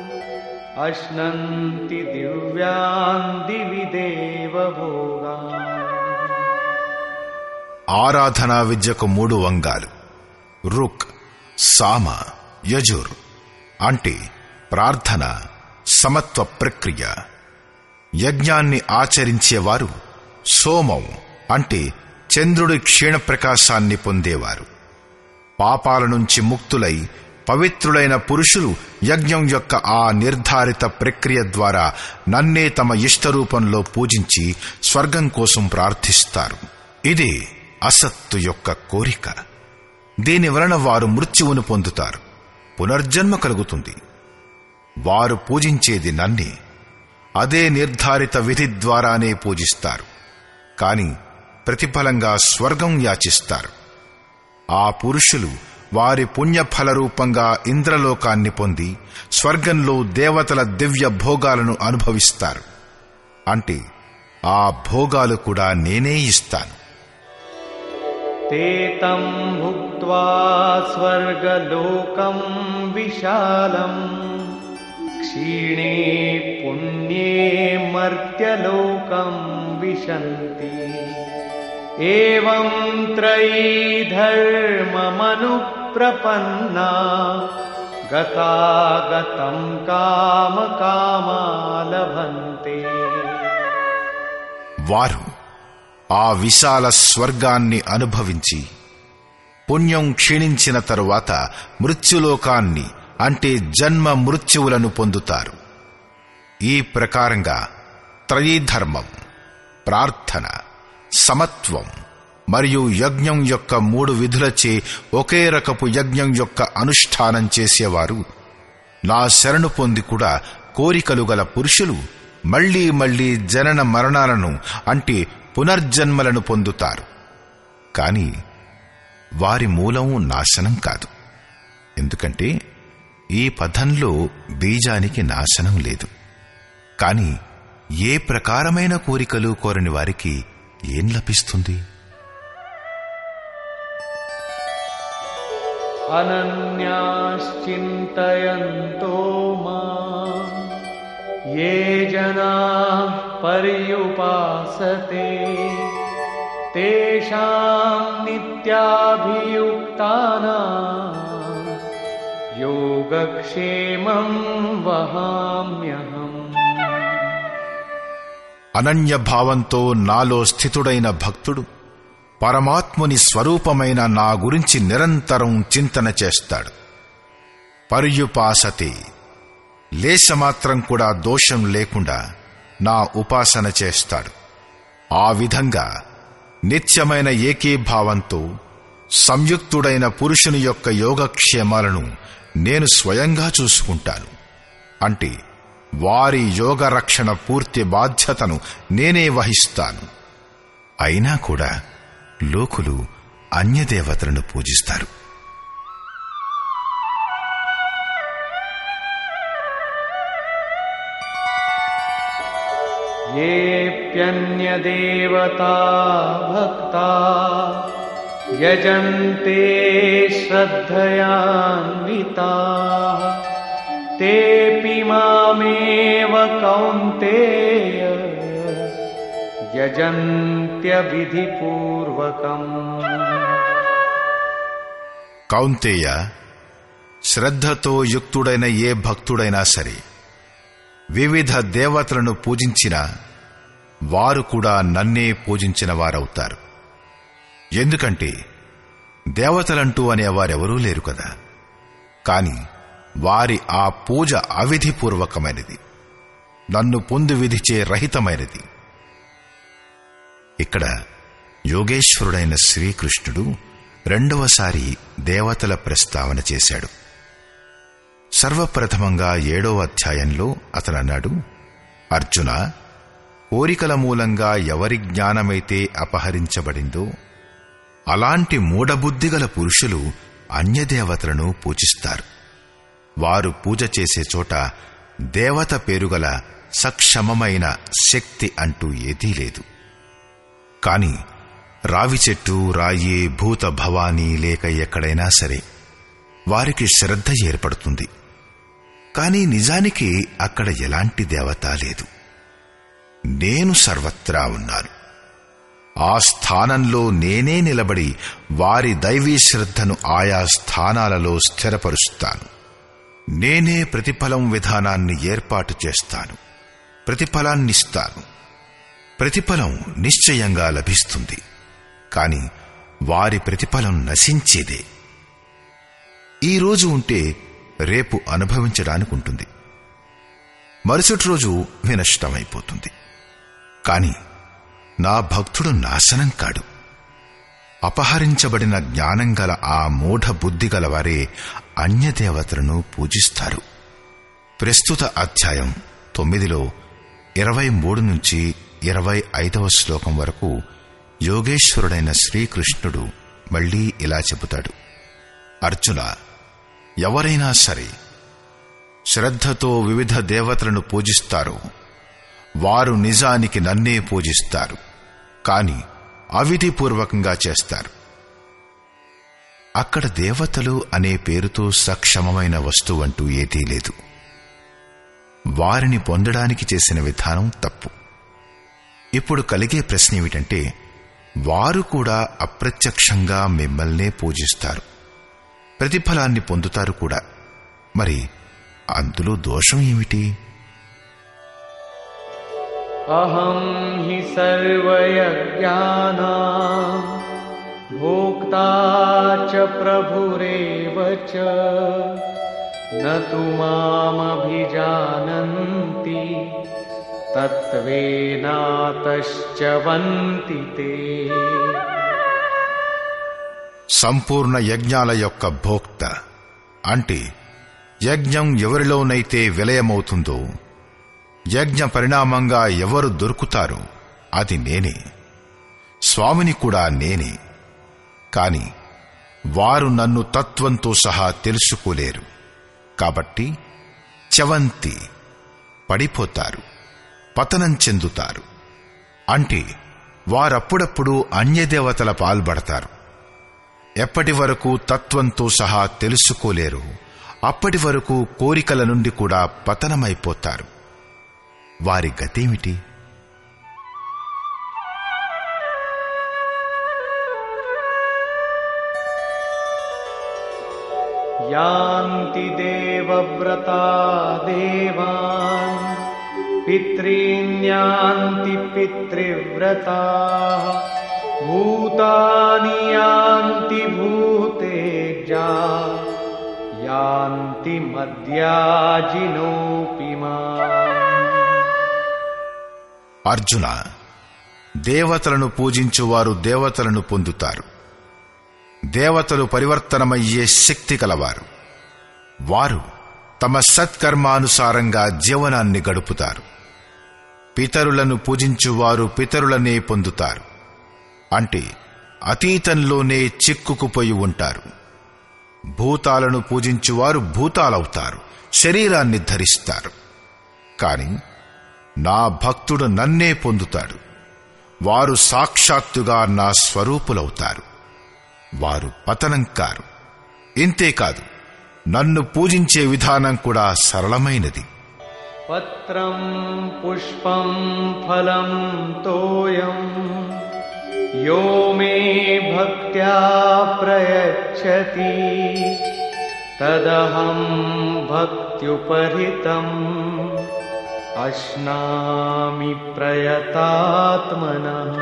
अश्नन्ति दिव्यान् दिवि देवभोगान् ఆరాధనా విద్యకు మూడు వంగాలు రుక్ సామ యజుర్ అంటే ప్రార్థన సమత్వ ప్రక్రియ యజ్ఞాన్ని ఆచరించేవారు సోమం అంటే చంద్రుడి క్షీణ ప్రకాశాన్ని పొందేవారు పాపాల నుంచి ముక్తులై పవిత్రులైన పురుషులు యజ్ఞం యొక్క ఆ నిర్ధారిత ప్రక్రియ ద్వారా నన్నే తమ ఇష్టరూపంలో పూజించి స్వర్గం కోసం ప్రార్థిస్తారు ఇదే అసత్తు యొక్క కోరిక దీని వలన వారు మృత్యువును పొందుతారు పునర్జన్మ కలుగుతుంది వారు పూజించేది నన్నే అదే నిర్ధారిత విధి ద్వారానే పూజిస్తారు కాని ప్రతిఫలంగా స్వర్గం యాచిస్తారు ఆ పురుషులు వారి పుణ్యఫల రూపంగా ఇంద్రలోకాన్ని పొంది స్వర్గంలో దేవతల దివ్య భోగాలను అనుభవిస్తారు అంటే ఆ భోగాలు కూడా నేనే ఇస్తాను ते तं भुक्त्वा स्वर्गलोकं विशालम् क्षीणे पुण्ये मर्त्यलोकं विशन्ति एवं त्रयी धर्ममनुप्रपन्ना गतागतं कामकामा लभन्ते వారు ఆ విశాల స్వర్గాన్ని అనుభవించి పుణ్యం క్షీణించిన తరువాత మృత్యులోకాన్ని అంటే జన్మ మృత్యువులను పొందుతారు ఈ ప్రకారంగా త్రయీధర్మం ప్రార్థన సమత్వం మరియు యజ్ఞం యొక్క మూడు విధులచే ఒకే రకపు యజ్ఞం యొక్క అనుష్ఠానం చేసేవారు నా శరణు పొంది కూడా కోరికలు గల పురుషులు మళ్లీ మళ్లీ జనన మరణాలను అంటే పునర్జన్మలను పొందుతారు కాని వారి మూలం నాశనం కాదు ఎందుకంటే ఈ పదంలో బీజానికి నాశనం లేదు కాని ఏ ప్రకారమైన కోరికలు కోరని వారికి ఏం లభిస్తుంది अनन्याश्चिन्तयन्तो माम् ये जनाः पर्युपासते तेषां नित्याभियुक्तानां योगक्षेमं वहाम्यहम् అనన్య భావంతో నాలో స్థితుడైన భక్తుడు పరమాత్ముని స్వరూపమైన నా గురించి నిరంతరం చింతన చేస్తాడు పర్యుపాసతే లేశమాత్రం కూడా దోషం లేకుండా నా ఉపాసన చేస్తాడు ఆ విధంగా నిత్యమైన ఏకీభావంతో సంయుక్తుడైన పురుషుని యొక్క యోగక్షేమాలను నేను స్వయంగా చూసుకుంటాను అంటే వారి యోగ రక్షణ పూర్తి బాధ్యతను నేనే వహిస్తాను అయినా కూడా లోకులు అన్యదేవతలను పూజిస్తారు येऽप्यन्यदेवता भक्ता यजन्ते श्रद्धयान्विताः तेऽपि मामेव कौन्तेय यजन्त्यविधिपूर्वकम् కౌంతేయ శ్రద్ధతో యుక్తుడైన ఏ భక్తుడైనా సరే వివిధ దేవతలను పూజించిన వారు కూడా నన్నే పూజించిన వారవుతారు ఎందుకంటే దేవతలంటూ అనేవారెవరూ లేరు కదా కాని వారి ఆ పూజ అవిధిపూర్వకమైనది నన్ను పొందు విధిచే రహితమైనది ఇక్కడ యోగేశ్వరుడైన శ్రీకృష్ణుడు రెండవసారి దేవతల ప్రస్తావన చేశాడు సర్వప్రథమంగా ఏడో అధ్యాయంలో అతనన్నాడు అర్జున కోరికల మూలంగా ఎవరి జ్ఞానమైతే అపహరించబడిందో అలాంటి మూఢబుద్ధిగల పురుషులు అన్యదేవతలను పూజిస్తారు వారు పూజ చేసే చోట దేవత పేరుగల సక్షమమైన శక్తి అంటూ ఏదీ లేదు కాని రావి చెట్టు రాయి భూత భవానీ లేక ఎక్కడైనా సరే వారికి శ్రద్ధ ఏర్పడుతుంది కాని నిజానికి అక్కడ ఎలాంటి దేవత లేదు నేను సర్వత్రా ఉన్నాను ఆ స్థానంలో నేనే నిలబడి వారి దైవీ శ్రద్ధను ఆయా స్థానాలలో స్థిరపరుస్తాను నేనే ప్రతిఫలం విధానాన్ని ఏర్పాటు చేస్తాను ప్రతిఫలాన్నిస్తాను ప్రతిఫలం నిశ్చయంగా లభిస్తుంది కాని వారి ప్రతిఫలం నశించేదే ఈ రోజు ఉంటే రేపు అనుభవించడానికి ఉంటుంది మరుసటి రోజు వినష్టమైపోతుంది కాని నా భక్తుడు నాశనం కాడు అపహరించబడిన జ్ఞానం గల ఆ మూఢ బుద్ధి గల వారే అన్యదేవతలను పూజిస్తారు ప్రస్తుత అధ్యాయం తొమ్మిదిలో ఇరవై మూడు నుంచి ఇరవై ఐదవ శ్లోకం వరకు యోగేశ్వరుడైన శ్రీకృష్ణుడు మళ్లీ ఇలా చెబుతాడు అర్జున ఎవరైనా సరే శ్రద్ధతో వివిధ దేవతలను పూజిస్తారో వారు నిజానికి నన్నే పూజిస్తారు కాని అవిధిపూర్వకంగా చేస్తారు అక్కడ దేవతలు అనే పేరుతో సక్షమమైన వస్తువంటూ ఏదీ లేదు వారిని పొందడానికి చేసిన విధానం తప్పు ఇప్పుడు కలిగే ప్రశ్న ఏమిటంటే వారు కూడా అప్రత్యక్షంగా మిమ్మల్నే పూజిస్తారు ప్రతిఫలాన్ని పొందుతారు కూడా మరి అందులో దోషం ఏమిటి अहं हि सर्वयज्ञानां भोक्ता च प्रभुरेव च न तु मामभिजानन्ति तत्त्वेनातश्च वन्ति ते సంపూర్ణ యజ్ఞాల యొక్క భోక్త అంటే యజ్ఞం ఎవరిలోనైతే విలయమవుతుందో యజ్ఞ పరిణామంగా ఎవరు దొరుకుతారో అది నేనే స్వామిని కూడా నేనే కాని వారు నన్ను తత్వంతో సహా తెలుసుకోలేరు కాబట్టి చవంతి పడిపోతారు పతనం చెందుతారు అంటే వారప్పుడప్పుడు అన్యదేవతల పాల్పడతారు ఎప్పటి వరకు తత్వంతో సహా తెలుసుకోలేరు అప్పటి వరకు కోరికల నుండి కూడా పతనమైపోతారు వారి గతేమిటి यान्ति देवव्रता देवान् पितॄन्यान्ति पितृव्रताः भूतानि यान्ति भूतेजा यान्ति मद्याजिनोऽपि माम् అర్జున దేవతలను పూజించువారు దేవతలను పొందుతారు దేవతలు పరివర్తనమయ్యే శక్తి కలవారు వారు తమ సత్కర్మానుసారంగా జీవనాన్ని గడుపుతారు పితరులను పూజించువారు పితరులనే పొందుతారు అంటే అతీతంలోనే చిక్కుకుపోయి ఉంటారు భూతాలను పూజించువారు భూతాలవుతారు శరీరాన్ని ధరిస్తారు కాని నా భక్తుడు నన్నే పొందుతాడు వారు సాక్షాత్తుగా నా స్వరూపులవుతారు వారు పతనం కారు ఇంతేకాదు నన్ను పూజించే విధానం కూడా సరళమైనది पत्रम् पुष्पम् फलम् तोयम् यो मे भक्त्या प्रयच्छति तदहम् भक्त्युपहृतम् अश्नामि प्रयतात्मनः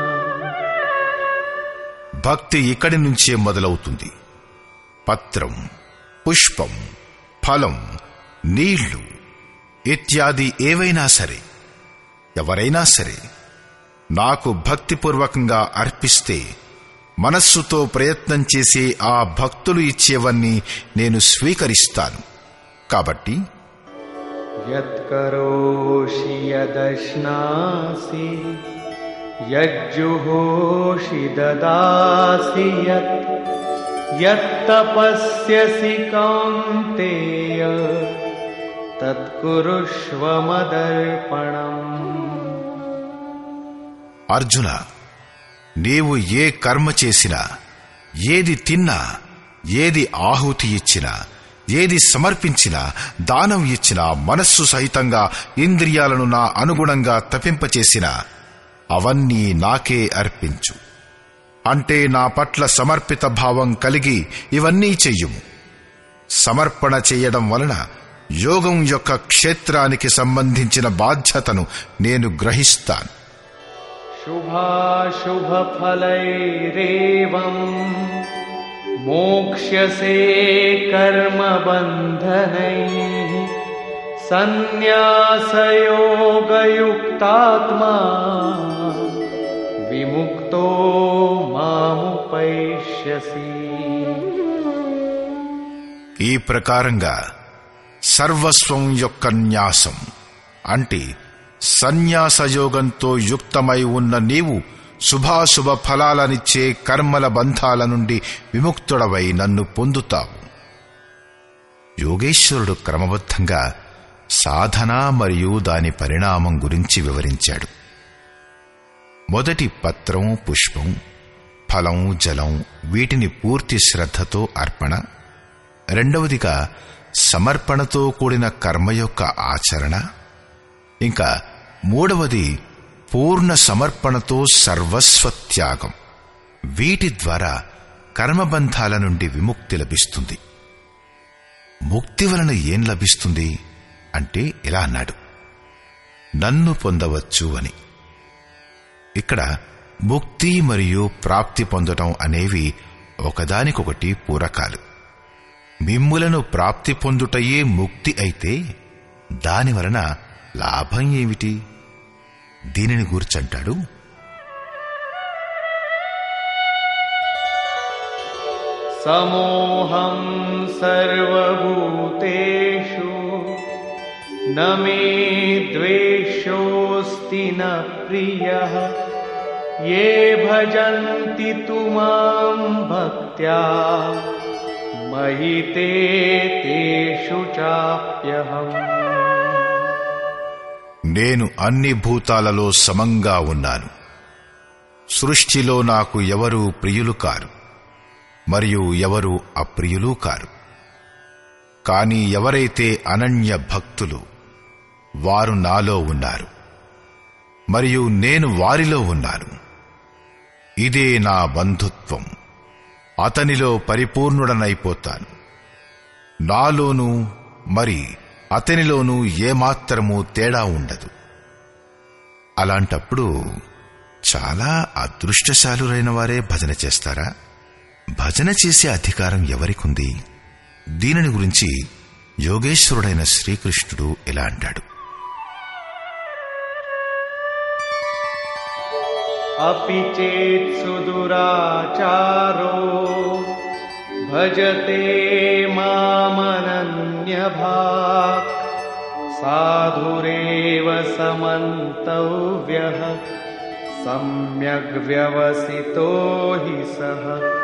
భక్తి ఇక్కడి నుంచే మొదలవుతుంది పత్రం పుష్పం ఫలం నీళ్లు ఇత్యాది ఏవైనా సరే ఎవరైనా సరే నాకు భక్తిపూర్వకంగా అర్పిస్తే మనస్సుతో ప్రయత్నం చేసే ఆ భక్తులు ఇచ్చేవన్నీ నేను స్వీకరిస్తాను కాబట్టి यत्करोषि यदश्नासि यज्जुहोषि ददासि यत् यत्तपस्यसि कौन्तेय तत्कुरुष्व मदर्पणम् అర్జున నీవు ఏ కర్మ చేసినా ఏది తిన్నా ఏది ఆహుతి ఇచ్చినా ఏది సమర్పించినా దానం ఇచ్చినా మనస్సు సహితంగా ఇంద్రియాలను నా అనుగుణంగా తపింపచేసినా అవన్నీ నాకే అర్పించు అంటే నా పట్ల సమర్పిత భావం కలిగి ఇవన్నీ చెయ్యుము సమర్పణ చేయడం వలన యోగం యొక్క క్షేత్రానికి సంబంధించిన బాధ్యతను నేను గ్రహిస్తాను शुभाशुभफलैरेवम् मोक्ष्यसे कर्मबन्धनैः सन्न्यासयोगयुक्तात्मा विमुक्तो मामुपैष्यसि ఈ ప్రకారంగా సర్వస్వం యొక్క న్యాసం అంటే సన్యాసయోగంతో యుక్తమై ఉన్న నీవు శుభాశుభ ఫలాలనిచ్చే కర్మల బంధాల నుండి విముక్తుడవై నన్ను పొందుతావు యోగేశ్వరుడు క్రమబద్ధంగా సాధన మరియు దాని పరిణామం గురించి వివరించాడు మొదటి పత్రం పుష్పం ఫలం జలం వీటిని పూర్తి శ్రద్ధతో అర్పణ రెండవదిగా సమర్పణతో కూడిన కర్మ యొక్క ఆచరణ ఇంకా మూడవది పూర్ణ సమర్పణతో సర్వస్వ త్యాగం వీటి ద్వారా కర్మబంధాల నుండి విముక్తి లభిస్తుంది ముక్తి వలన ఏం లభిస్తుంది అంటే ఇలా అన్నాడు నన్ను పొందవచ్చు అని ఇక్కడ ముక్తి మరియు ప్రాప్తి పొందటం అనేవి ఒకదానికొకటి పూరకాలు మిమ్ములను ప్రాప్తి పొందుటయే ముక్తి అయితే దాని వలన లాభం ఏమిటి దీనిని గూర్చంటాడు समोऽहं सर्वभूतेषु न मे द्वेषोऽस्ति न प्रियः ये भजन्ति तु मां भक्त्या मयि ते तेषु चाप्यहम् నేను అన్ని భూతాలలో సమంగా ఉన్నాను సృష్టిలో నాకు ఎవరూ ప్రియులు కారు మరియు ఎవరు అప్రియులు కారు కాని ఎవరైతే అనన్య భక్తులు వారు నాలో ఉన్నారు మరియు నేను వారిలో ఉన్నాను ఇదే నా బంధుత్వం అతనిలో పరిపూర్ణుడనైపోతాను నాలోనూ మరి అతనిలోనూ ఏమాత్రమూ తేడా ఉండదు అలాంటప్పుడు చాలా అదృష్టశాలురైన వారే భజన చేస్తారా భజన చేసే అధికారం ఎవరికుంది దీనిని గురించి యోగేశ్వరుడైన శ్రీకృష్ణుడు ఇలా అంటాడు अपि चेत् सुदुराचारो भजते मामनन्यभाक् साधुरेव समन्तव्यः सम्यग्व्यवसितो हि सः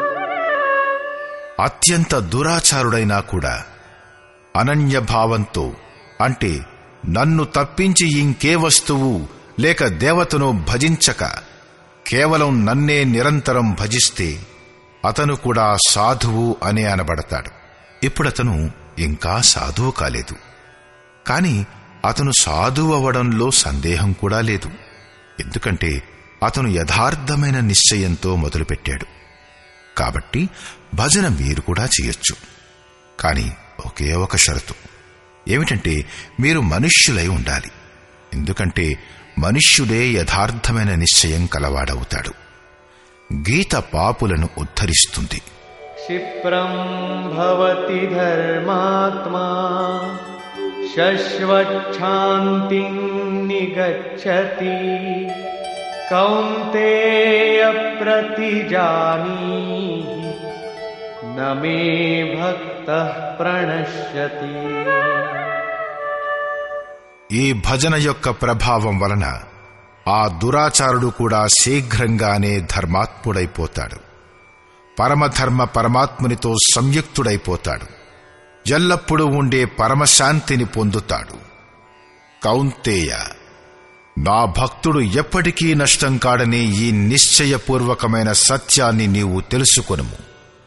అత్యంత దురాచారుడైనా కూడా అనన్యభావంతో అంటే నన్ను తప్పించి ఇంకే వస్తువు లేక దేవతను భజించక కేవలం నన్నే నిరంతరం భజిస్తే అతను కూడా సాధువు అనే అనబడతాడు ఇప్పుడతను ఇంకా సాధువు కాలేదు కాని అతను సాధువు అవ్వడంలో సందేహం కూడా లేదు ఎందుకంటే అతను యథార్థమైన నిశ్చయంతో మొదలుపెట్టాడు కాబట్టి భజన మీరు కూడా చేయొచ్చు కానీ ఒకే ఒక షరతు ఏమిటంటే మీరు మనుష్యులై ఉండాలి ఎందుకంటే మనుష్యుడే యథార్థమైన నిశ్చయం కలవాడవుతాడు గీత పాపులను ఉద్ధరిస్తుంది क्षिप्रम् भवति धर्मात्मा शश्वच्छान्तिम् निगच्छति कौन्तेयप्रतिजानीहि न मे भक्तः प्रणश्यति ఈ భజన యొక్క ప్రభావం వలన ఆ దురాచారుడు కూడా శీఘ్రంగానే ధర్మాత్ముడైపోతాడు పరమధర్మ పరమాత్మునితో సంయుక్తుడైపోతాడు ఎల్లప్పుడూ ఉండే పరమశాంతిని పొందుతాడు కౌంతేయ నా భక్తుడు ఎప్పటికీ నష్టం కాడని ఈ నిశ్చయపూర్వకమైన సత్యాన్ని నీవు తెలుసుకొనుము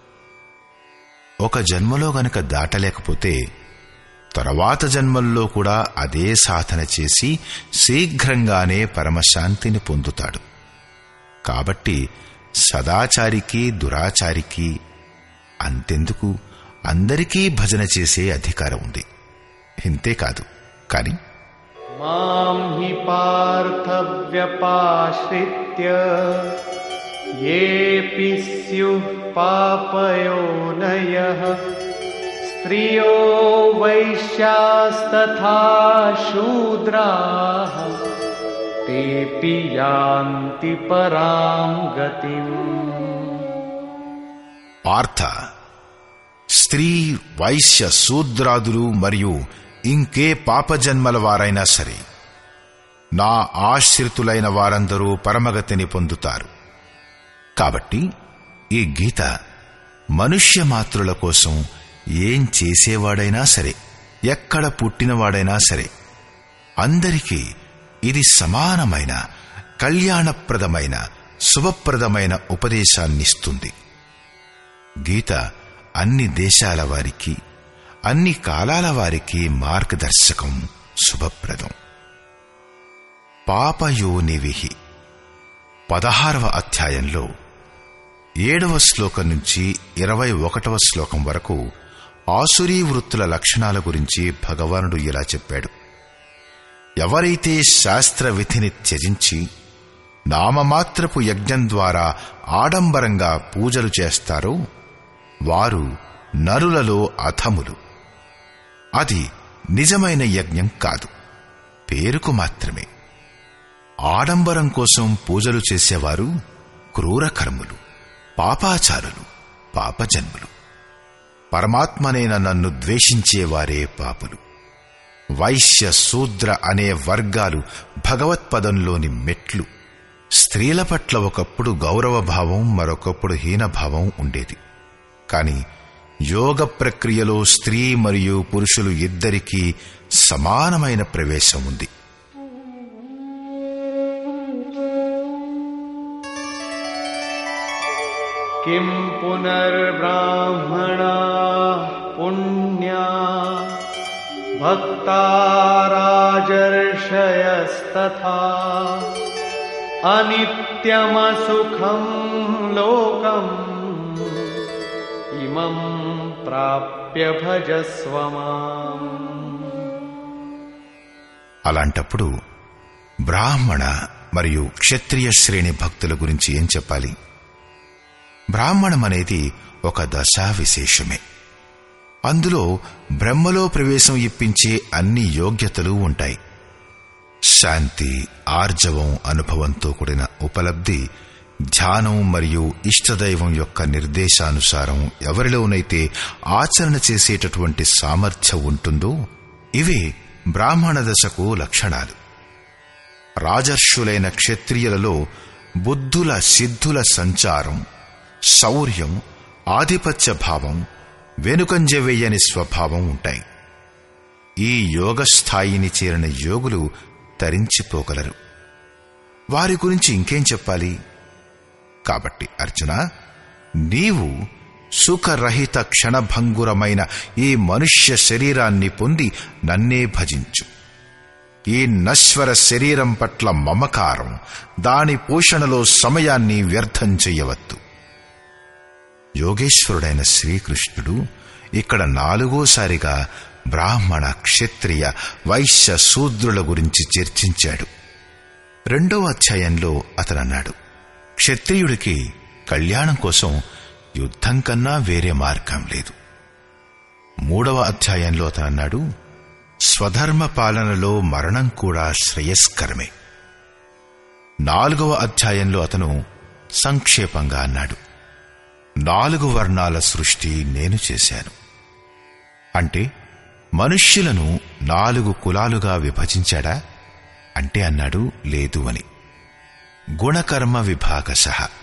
ఒక జన్మలో గనక దాటలేకపోతే తరువాత జన్మల్లో కూడా అదే సాధన చేసి శీఘ్రంగానే పరమశాంతిని పొందుతాడు కాబట్టి సదాచారికి దురాచారికి అంతెందుకు అందరికీ భజన చేసే అధికారం ఉంది ఇంతేకాదు కాని माम् हि पार्थव्यपाश्रित्य येऽपि स्युः पापयोनयः स्त्रियो वैश्यास्तथा शूद्राः तेऽपि यान्ति पराम् गतिम् పార్థ స్త్రీ వైశ్య శూద్రాదులు మరియు ఇంకే పాపజన్మల వారైనా సరే నా ఆశ్రితులైన వారందరూ పరమగతిని పొందుతారు కాబట్టి ఈ గీత మనుష్య మాతృల కోసం ఏం చేసేవాడైనా సరే ఎక్కడ పుట్టినవాడైనా సరే అందరికీ ఇది సమానమైన కళ్యాణప్రదమైన శుభప్రదమైన ఉపదేశాన్నిస్తుంది గీత అన్ని దేశాల వారికి అన్ని కాలాల వారికి మార్గదర్శకం శుభప్రదం పాపయోనివిహి పదహారవ అధ్యాయంలో ఏడవ శ్లోకం నుంచి ఇరవై ఒకటవ శ్లోకం వరకు ఆసురీ వృత్తుల లక్షణాల గురించి భగవానుడు ఇలా చెప్పాడు ఎవరైతే శాస్త్ర విధిని త్యజించి నామమాత్రపు యజ్ఞం ద్వారా ఆడంబరంగా పూజలు చేస్తారో వారు నరులలో అధములు అది నిజమైన యజ్ఞం కాదు పేరుకు మాత్రమే ఆడంబరం కోసం పూజలు చేసేవారు క్రూరకర్ములు పాపాచారులు పాపజన్ములు పరమాత్మనైన నన్ను ద్వేషించేవారే పాపులు వైశ్య శూద్ర అనే వర్గాలు భగవత్పదంలోని మెట్లు స్త్రీల పట్ల ఒకప్పుడు గౌరవభావం మరొకప్పుడు హీనభావం ఉండేది కాని యోగ ప్రక్రియలో స్త్రీ మరియు పురుషులు ఇద్దరికీ సమానమైన ప్రవేశం ఉంది किम् पुनर्ब्राह्मणाः पुण्या भक्ता राजर्षयस्तथा अनित्यमसुखं लोकम् इमं प्राप्य भजस्व माम् అలాంటప్పుడు బ్రాహ్మణ మరియు క్షత్రియ శ్రేణి భక్తుల గురించి ఏం చెప్పాలి బ్రాహ్మణం అనేది ఒక దశా విశేషమే అందులో బ్రహ్మలో ప్రవేశం ఇప్పించే అన్ని యోగ్యతలు ఉంటాయి శాంతి ఆర్జవం అనుభవంతో కూడిన ఉపలబ్ధి ధ్యానం మరియు ఇష్టదైవం యొక్క నిర్దేశానుసారం ఎవరిలోనైతే ఆచరణ చేసేటటువంటి సామర్థ్యం ఉంటుందో ఇవే బ్రాహ్మణ దశకు లక్షణాలు రాజర్షులైన క్షత్రియులలో బుద్ధుల సిద్ధుల సంచారం శౌర్యం ఆధిపత్య భావం వెనుకంజ వేయని స్వభావం ఉంటాయి ఈ యోగ స్థాయిని చేరిన యోగులు తరించిపోగలరు వారి గురించి ఇంకేం చెప్పాలి కాబట్టి అర్జున నీవు సుఖరహిత క్షణభంగురమైన ఈ మనుష్య శరీరాన్ని పొంది నన్నే భజించు ఈ నశ్వర శరీరం పట్ల మమకారం దాని పోషణలో సమయాన్ని వ్యర్థం చెయ్యవద్దు యోగేశ్వరుడైన శ్రీకృష్ణుడు ఇక్కడ నాలుగోసారిగా బ్రాహ్మణ క్షత్రియ వైశ్య శూద్రుల గురించి చర్చించాడు రెండవ అధ్యాయంలో అతనన్నాడు క్షత్రియుడికి కళ్యాణం కోసం యుద్ధం కన్నా వేరే మార్గం లేదు మూడవ అధ్యాయంలో అతనన్నాడు స్వధర్మ పాలనలో మరణం కూడా శ్రేయస్కరమే నాలుగవ అధ్యాయంలో అతను సంక్షేపంగా అన్నాడు నాలుగు వర్ణాల సృష్టి నేను చేశాను అంటే మనుష్యులను నాలుగు కులాలుగా విభజించాడా అంటే అన్నాడు లేదు అని గుణకర్మ విభాగశ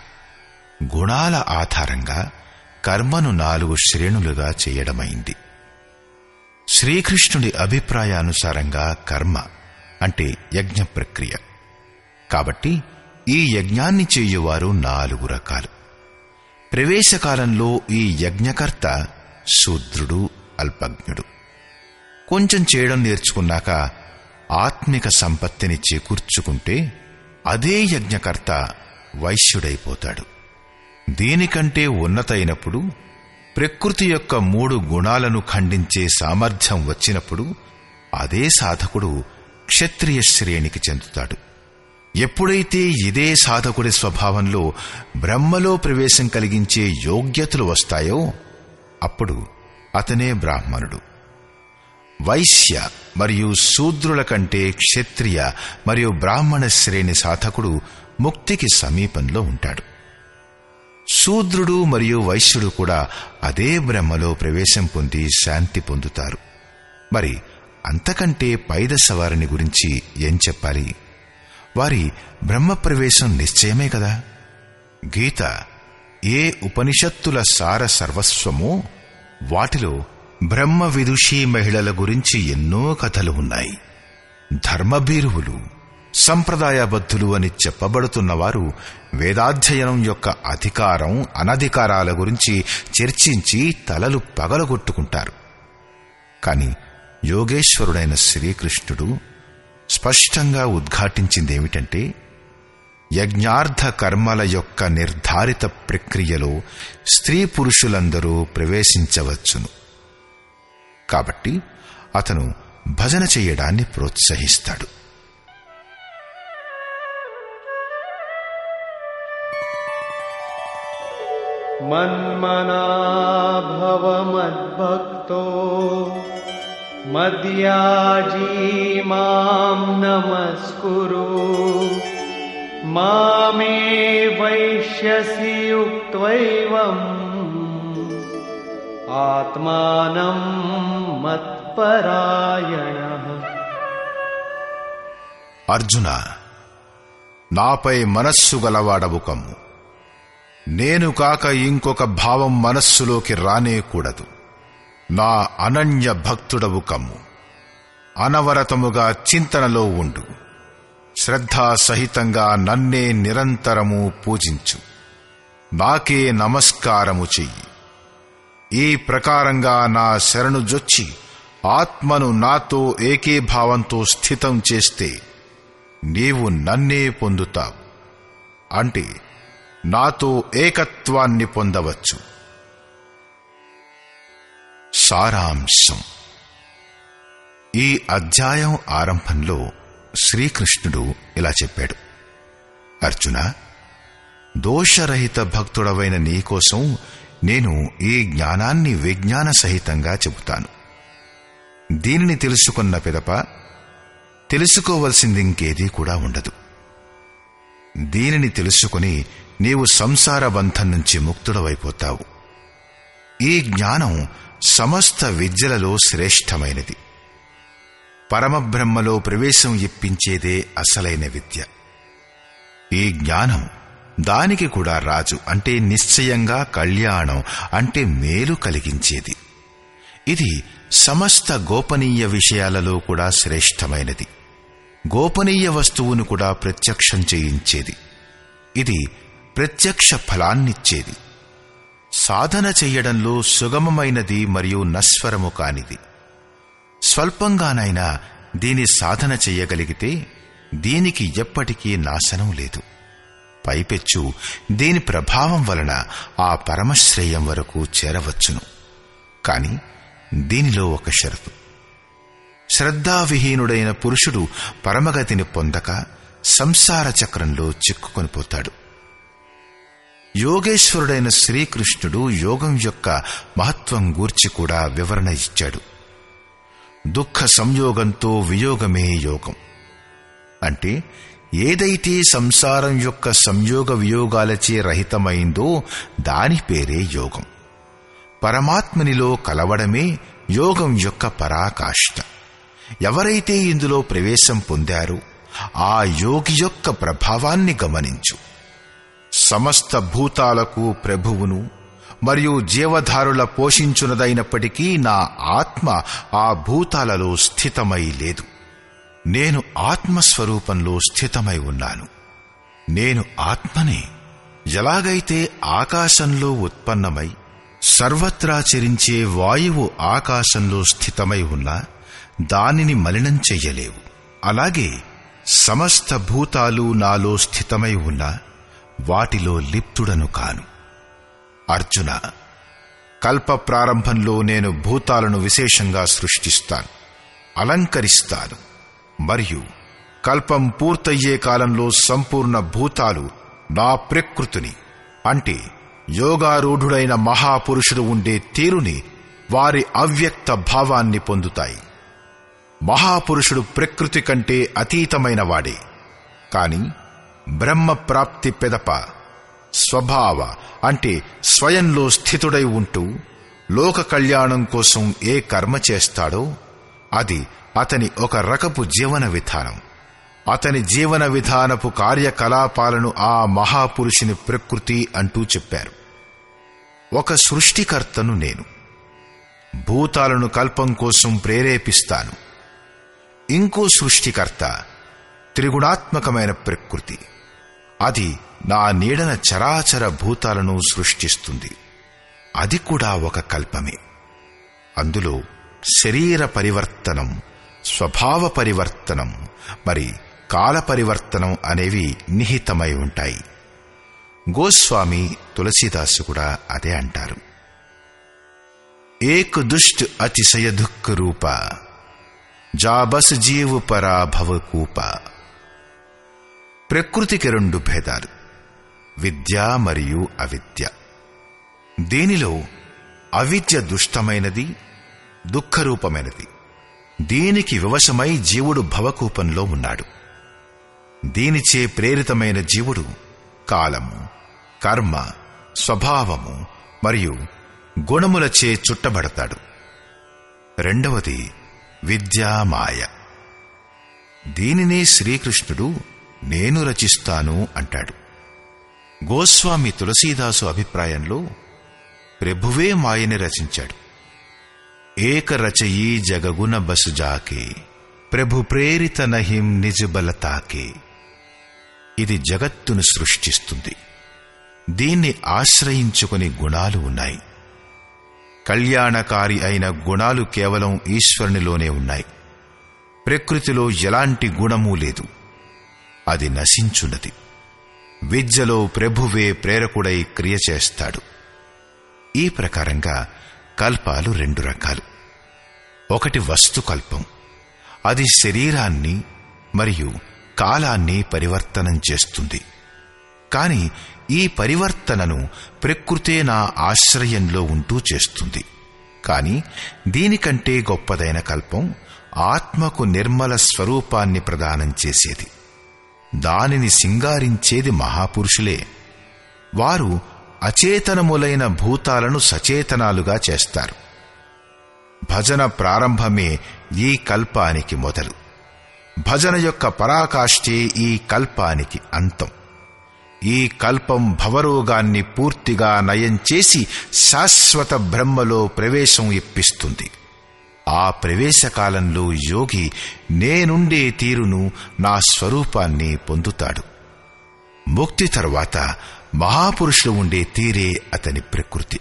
గుణాల ఆధారంగా కర్మను నాలుగు శ్రేణులుగా చేయడమైంది శ్రీకృష్ణుడి అభిప్రాయానుసారంగా కర్మ అంటే యజ్ఞ ప్రక్రియ కాబట్టి ఈ యజ్ఞాన్ని చేయువారు నాలుగు రకాలు ప్రవేశకాలంలో ఈ యజ్ఞకర్త శూద్రుడు అల్పజ్ఞుడు కొంచెం చేయడం నేర్చుకున్నాక ఆత్మిక సంపత్తిని చేకూర్చుకుంటే అదే యజ్ఞకర్త వైశ్యుడైపోతాడు దీనికంటే ఉన్నతైనప్పుడు ప్రకృతి యొక్క మూడు గుణాలను ఖండించే సామర్థ్యం వచ్చినప్పుడు అదే సాధకుడు క్షత్రియ శ్రేణికి చెందుతాడు ఎప్పుడైతే ఇదే సాధకుడి స్వభావంలో బ్రహ్మలో ప్రవేశం కలిగించే యోగ్యతలు వస్తాయో అప్పుడు అతనే బ్రాహ్మణుడు వైశ్య మరియు శూద్రుల కంటే క్షత్రియ మరియు బ్రాహ్మణ శ్రేణి సాధకుడు ముక్తికి సమీపంలో ఉంటాడు శూద్రుడు మరియు వైశ్యుడు కూడా అదే బ్రహ్మలో ప్రవేశం పొంది శాంతి పొందుతారు మరి అంతకంటే పైదశ వారిని గురించి ఏం చెప్పాలి వారి బ్రహ్మ ప్రవేశం నిశ్చయమే కదా గీత ఏ ఉపనిషత్తుల సార సర్వస్వమో వాటిలో బ్రహ్మ విదుషీ మహిళల గురించి ఎన్నో కథలు ఉన్నాయి ధర్మభీరువులు సంప్రదాయబద్ధులు అని చెప్పబడుతున్నవారు వేదాధ్యయనం యొక్క అధికారం అనధికారాల గురించి చర్చించి తలలు పగలగొట్టుకుంటారు కాని యోగేశ్వరుడైన శ్రీకృష్ణుడు స్పష్టంగా ఉద్ఘాటించిందేమిటంటే యజ్ఞార్థ కర్మల యొక్క నిర్ధారిత ప్రక్రియలో స్త్రీ పురుషులందరూ ప్రవేశించవచ్చును కాబట్టి అతను భజన చేయడాన్ని ప్రోత్సహిస్తాడు मन्मना भव मद्भक्तो मद्याजी मां नमस्कुरु मामे वैश्यसि युक्त्वैवम् आत्मानं मत्परायणः అర్జున నాపై మనస్సు గలవాడవు కమ్ము నేను కాక ఇంకొక భావం మనస్సులోకి రానేకూడదు నా అనన్య భక్తుడవు కమ్ము అనవరతముగా చింతనలో ఉండు శ్రద్ధాసహితంగా నన్నే నిరంతరము పూజించు నాకే నమస్కారము చెయ్యి ఈ ప్రకారంగా నా శరణు జొచ్చి ఆత్మను నాతో ఏకీభావంతో స్థితం చేస్తే నీవు నన్నే పొందుతావు అంటే నాతో ఏకత్వాన్ని పొందవచ్చు సారాంశం ఈ అధ్యాయం ఆరంభంలో శ్రీకృష్ణుడు ఇలా చెప్పాడు అర్జున దోషరహిత భక్తుడవైన నీకోసం నేను ఈ జ్ఞానాన్ని విజ్ఞాన సహితంగా చెబుతాను దీనిని తెలుసుకున్న పిదప తెలుసుకోవలసింది ఇంకేదీ కూడా ఉండదు దీనిని తెలుసుకుని నీవు సంసార బంధం నుంచి ముక్తుడవైపోతావు ఈ జ్ఞానం సమస్త విద్యలలో శ్రేష్టమైనది పరమబ్రహ్మలో ప్రవేశం ఇప్పించేదే అసలైన విద్య ఈ జ్ఞానం దానికి కూడా రాజు అంటే నిశ్చయంగా కళ్యాణం అంటే మేలు కలిగించేది ఇది సమస్త గోపనీయ విషయాలలో కూడా శ్రేష్టమైనది గోపనీయ వస్తువును కూడా ప్రత్యక్షం చేయించేది ఇది ప్రత్యక్ష ఫలాన్నిచ్చేది సాధన చెయ్యడంలో సుగమమైనది మరియు నస్వరము కానిది స్వల్పంగానైనా దీని సాధన చెయ్యగలిగితే దీనికి ఎప్పటికీ నాశనం లేదు పైపెచ్చు దీని ప్రభావం వలన ఆ పరమశ్రేయం వరకు చేరవచ్చును కాని దీనిలో ఒక షరతు శ్రద్ధావిహీనుడైన పురుషుడు పరమగతిని పొందక సంసార చక్రంలో చిక్కుకొని పోతాడు యోగేశ్వరుడైన శ్రీకృష్ణుడు యోగం యొక్క మహత్వం గూర్చి కూడా వివరణ ఇచ్చాడు దుఃఖ సంయోగంతో వియోగమే యోగం అంటే ఏదైతే సంసారం యొక్క సంయోగ వియోగాలచే రహితమైందో దాని పేరే యోగం పరమాత్మనిలో కలవడమే యోగం యొక్క పరాకాష్ట ఎవరైతే ఇందులో ప్రవేశం పొందారో ఆ యోగి యొక్క ప్రభావాన్ని గమనించు సమస్త భూతాలకు ప్రభువును మరియు జీవధారుల పోషించున్నదైనప్పటికీ నా ఆత్మ ఆ భూతాలలో స్థితమై లేదు నేను ఆత్మస్వరూపంలో స్థితమై ఉన్నాను నేను ఆత్మనే ఎలాగైతే ఆకాశంలో ఉత్పన్నమై సర్వత్రా చరించే వాయువు ఆకాశంలో స్థితమై ఉన్నా దానిని మలినం చెయ్యలేవు అలాగే సమస్త భూతాలు నాలో స్థితమై ఉన్నా వాటిలో లిప్తుడను కాను అర్జున కల్ప ప్రారంభంలో నేను భూతాలను విశేషంగా సృష్టిస్తాను అలంకరిస్తాను మరియు కల్పం పూర్తయ్యే కాలంలో సంపూర్ణ భూతాలు నా ప్రకృతిని అంటే యోగారూఢుడైన మహాపురుషుడు ఉండే తీరుని వారి అవ్యక్త భావాన్ని పొందుతాయి మహాపురుషుడు ప్రకృతి కంటే అతీతమైన వాడే కాని బ్రహ్మ ప్రాప్తి పెదప స్వభావ అంటే స్వయంలో స్థితుడై ఉంటూ లోక కళ్యాణం కోసం ఏ కర్మ చేస్తాడో అది అతని ఒక రకపు జీవన విధానం అతని జీవన విధానపు కార్యకలాపాలను ఆ మహాపురుషుని ప్రకృతి అంటూ చెప్పారు ఒక సృష్టికర్తను నేను భూతాలను కల్పం కోసం ప్రేరేపిస్తాను ఇంకో సృష్టికర్త త్రిగుణాత్మకమైన ప్రకృతి అది నా నీడన చరాచర భూతాలను సృష్టిస్తుంది అది కూడా ఒక కల్పమే అందులో శరీర పరివర్తనం స్వభావ పరివర్తనం మరి కాల పరివర్తనం అనేవి నిహితమై ఉంటాయి గోస్వామి తులసీదాసు కూడా అదే అంటారు ఏక్ దుష్ట్ అతిశయ దుఃఖ రూప జాబస్ జీవు పరాభవ కూప ప్రకృతికి రెండు భేదాలు విద్య మరియు అవిద్య దీనిలో అవిద్య దుష్టమైనది దుఃఖరూపమైనది దీనికి వివశమై జీవుడు భవకూపంలో ఉన్నాడు దీనిచే ప్రేరితమైన జీవుడు కాలము కర్మ స్వభావము మరియు గుణములచే చుట్టబడతాడు రెండవది విద్యామాయ దీనినే శ్రీకృష్ణుడు నేను రచిస్తాను అంటాడు గోస్వామి తులసీదాసు అభిప్రాయంలో ప్రభువే మాయని రచించాడు ఏక రచయీ జగగుణ బసు జాకే ప్రభు ప్రేరిత నహిం నిజ బలతాకే ఇది జగత్తును సృష్టిస్తుంది దీన్ని ఆశ్రయించుకుని గుణాలు ఉన్నాయి కళ్యాణకారి అయిన గుణాలు కేవలం ఈశ్వరునిలోనే ఉన్నాయి ప్రకృతిలో ఎలాంటి గుణమూ లేదు అది నశించున్నది విద్యలో ప్రభువే ప్రేరకుడై క్రియ చేస్తాడు ఈ ప్రకారంగా కల్పాలు రెండు రకాలు ఒకటి వస్తుకల్పం అది శరీరాన్ని మరియు కాలాన్ని పరివర్తనం చేస్తుంది కాని ఈ పరివర్తనను ప్రకృతే నా ఆశ్రయంలో ఉంటూ చేస్తుంది కాని దీనికంటే గొప్పదైన కల్పం ఆత్మకు నిర్మల స్వరూపాన్ని ప్రదానం చేసేది దానిని సింగారించేది మహాపురుషులే వారు అచేతనములైన భూతాలను సచేతనాలుగా చేస్తారు భజన ప్రారంభమే ఈ కల్పానికి మొదలు భజన యొక్క పరాకాష్ఠే ఈ కల్పానికి అంతం ఈ కల్పం భవరోగాన్ని పూర్తిగా నయం చేసి శాశ్వత బ్రహ్మలో ప్రవేశం ఇప్పిస్తుంది ఆ ప్రవేశకాలంలో యోగి నేనుండే తీరును నా స్వరూపాన్ని పొందుతాడు ముక్తి తరువాత మహాపురుషులు ఉండే తీరే అతని ప్రకృతి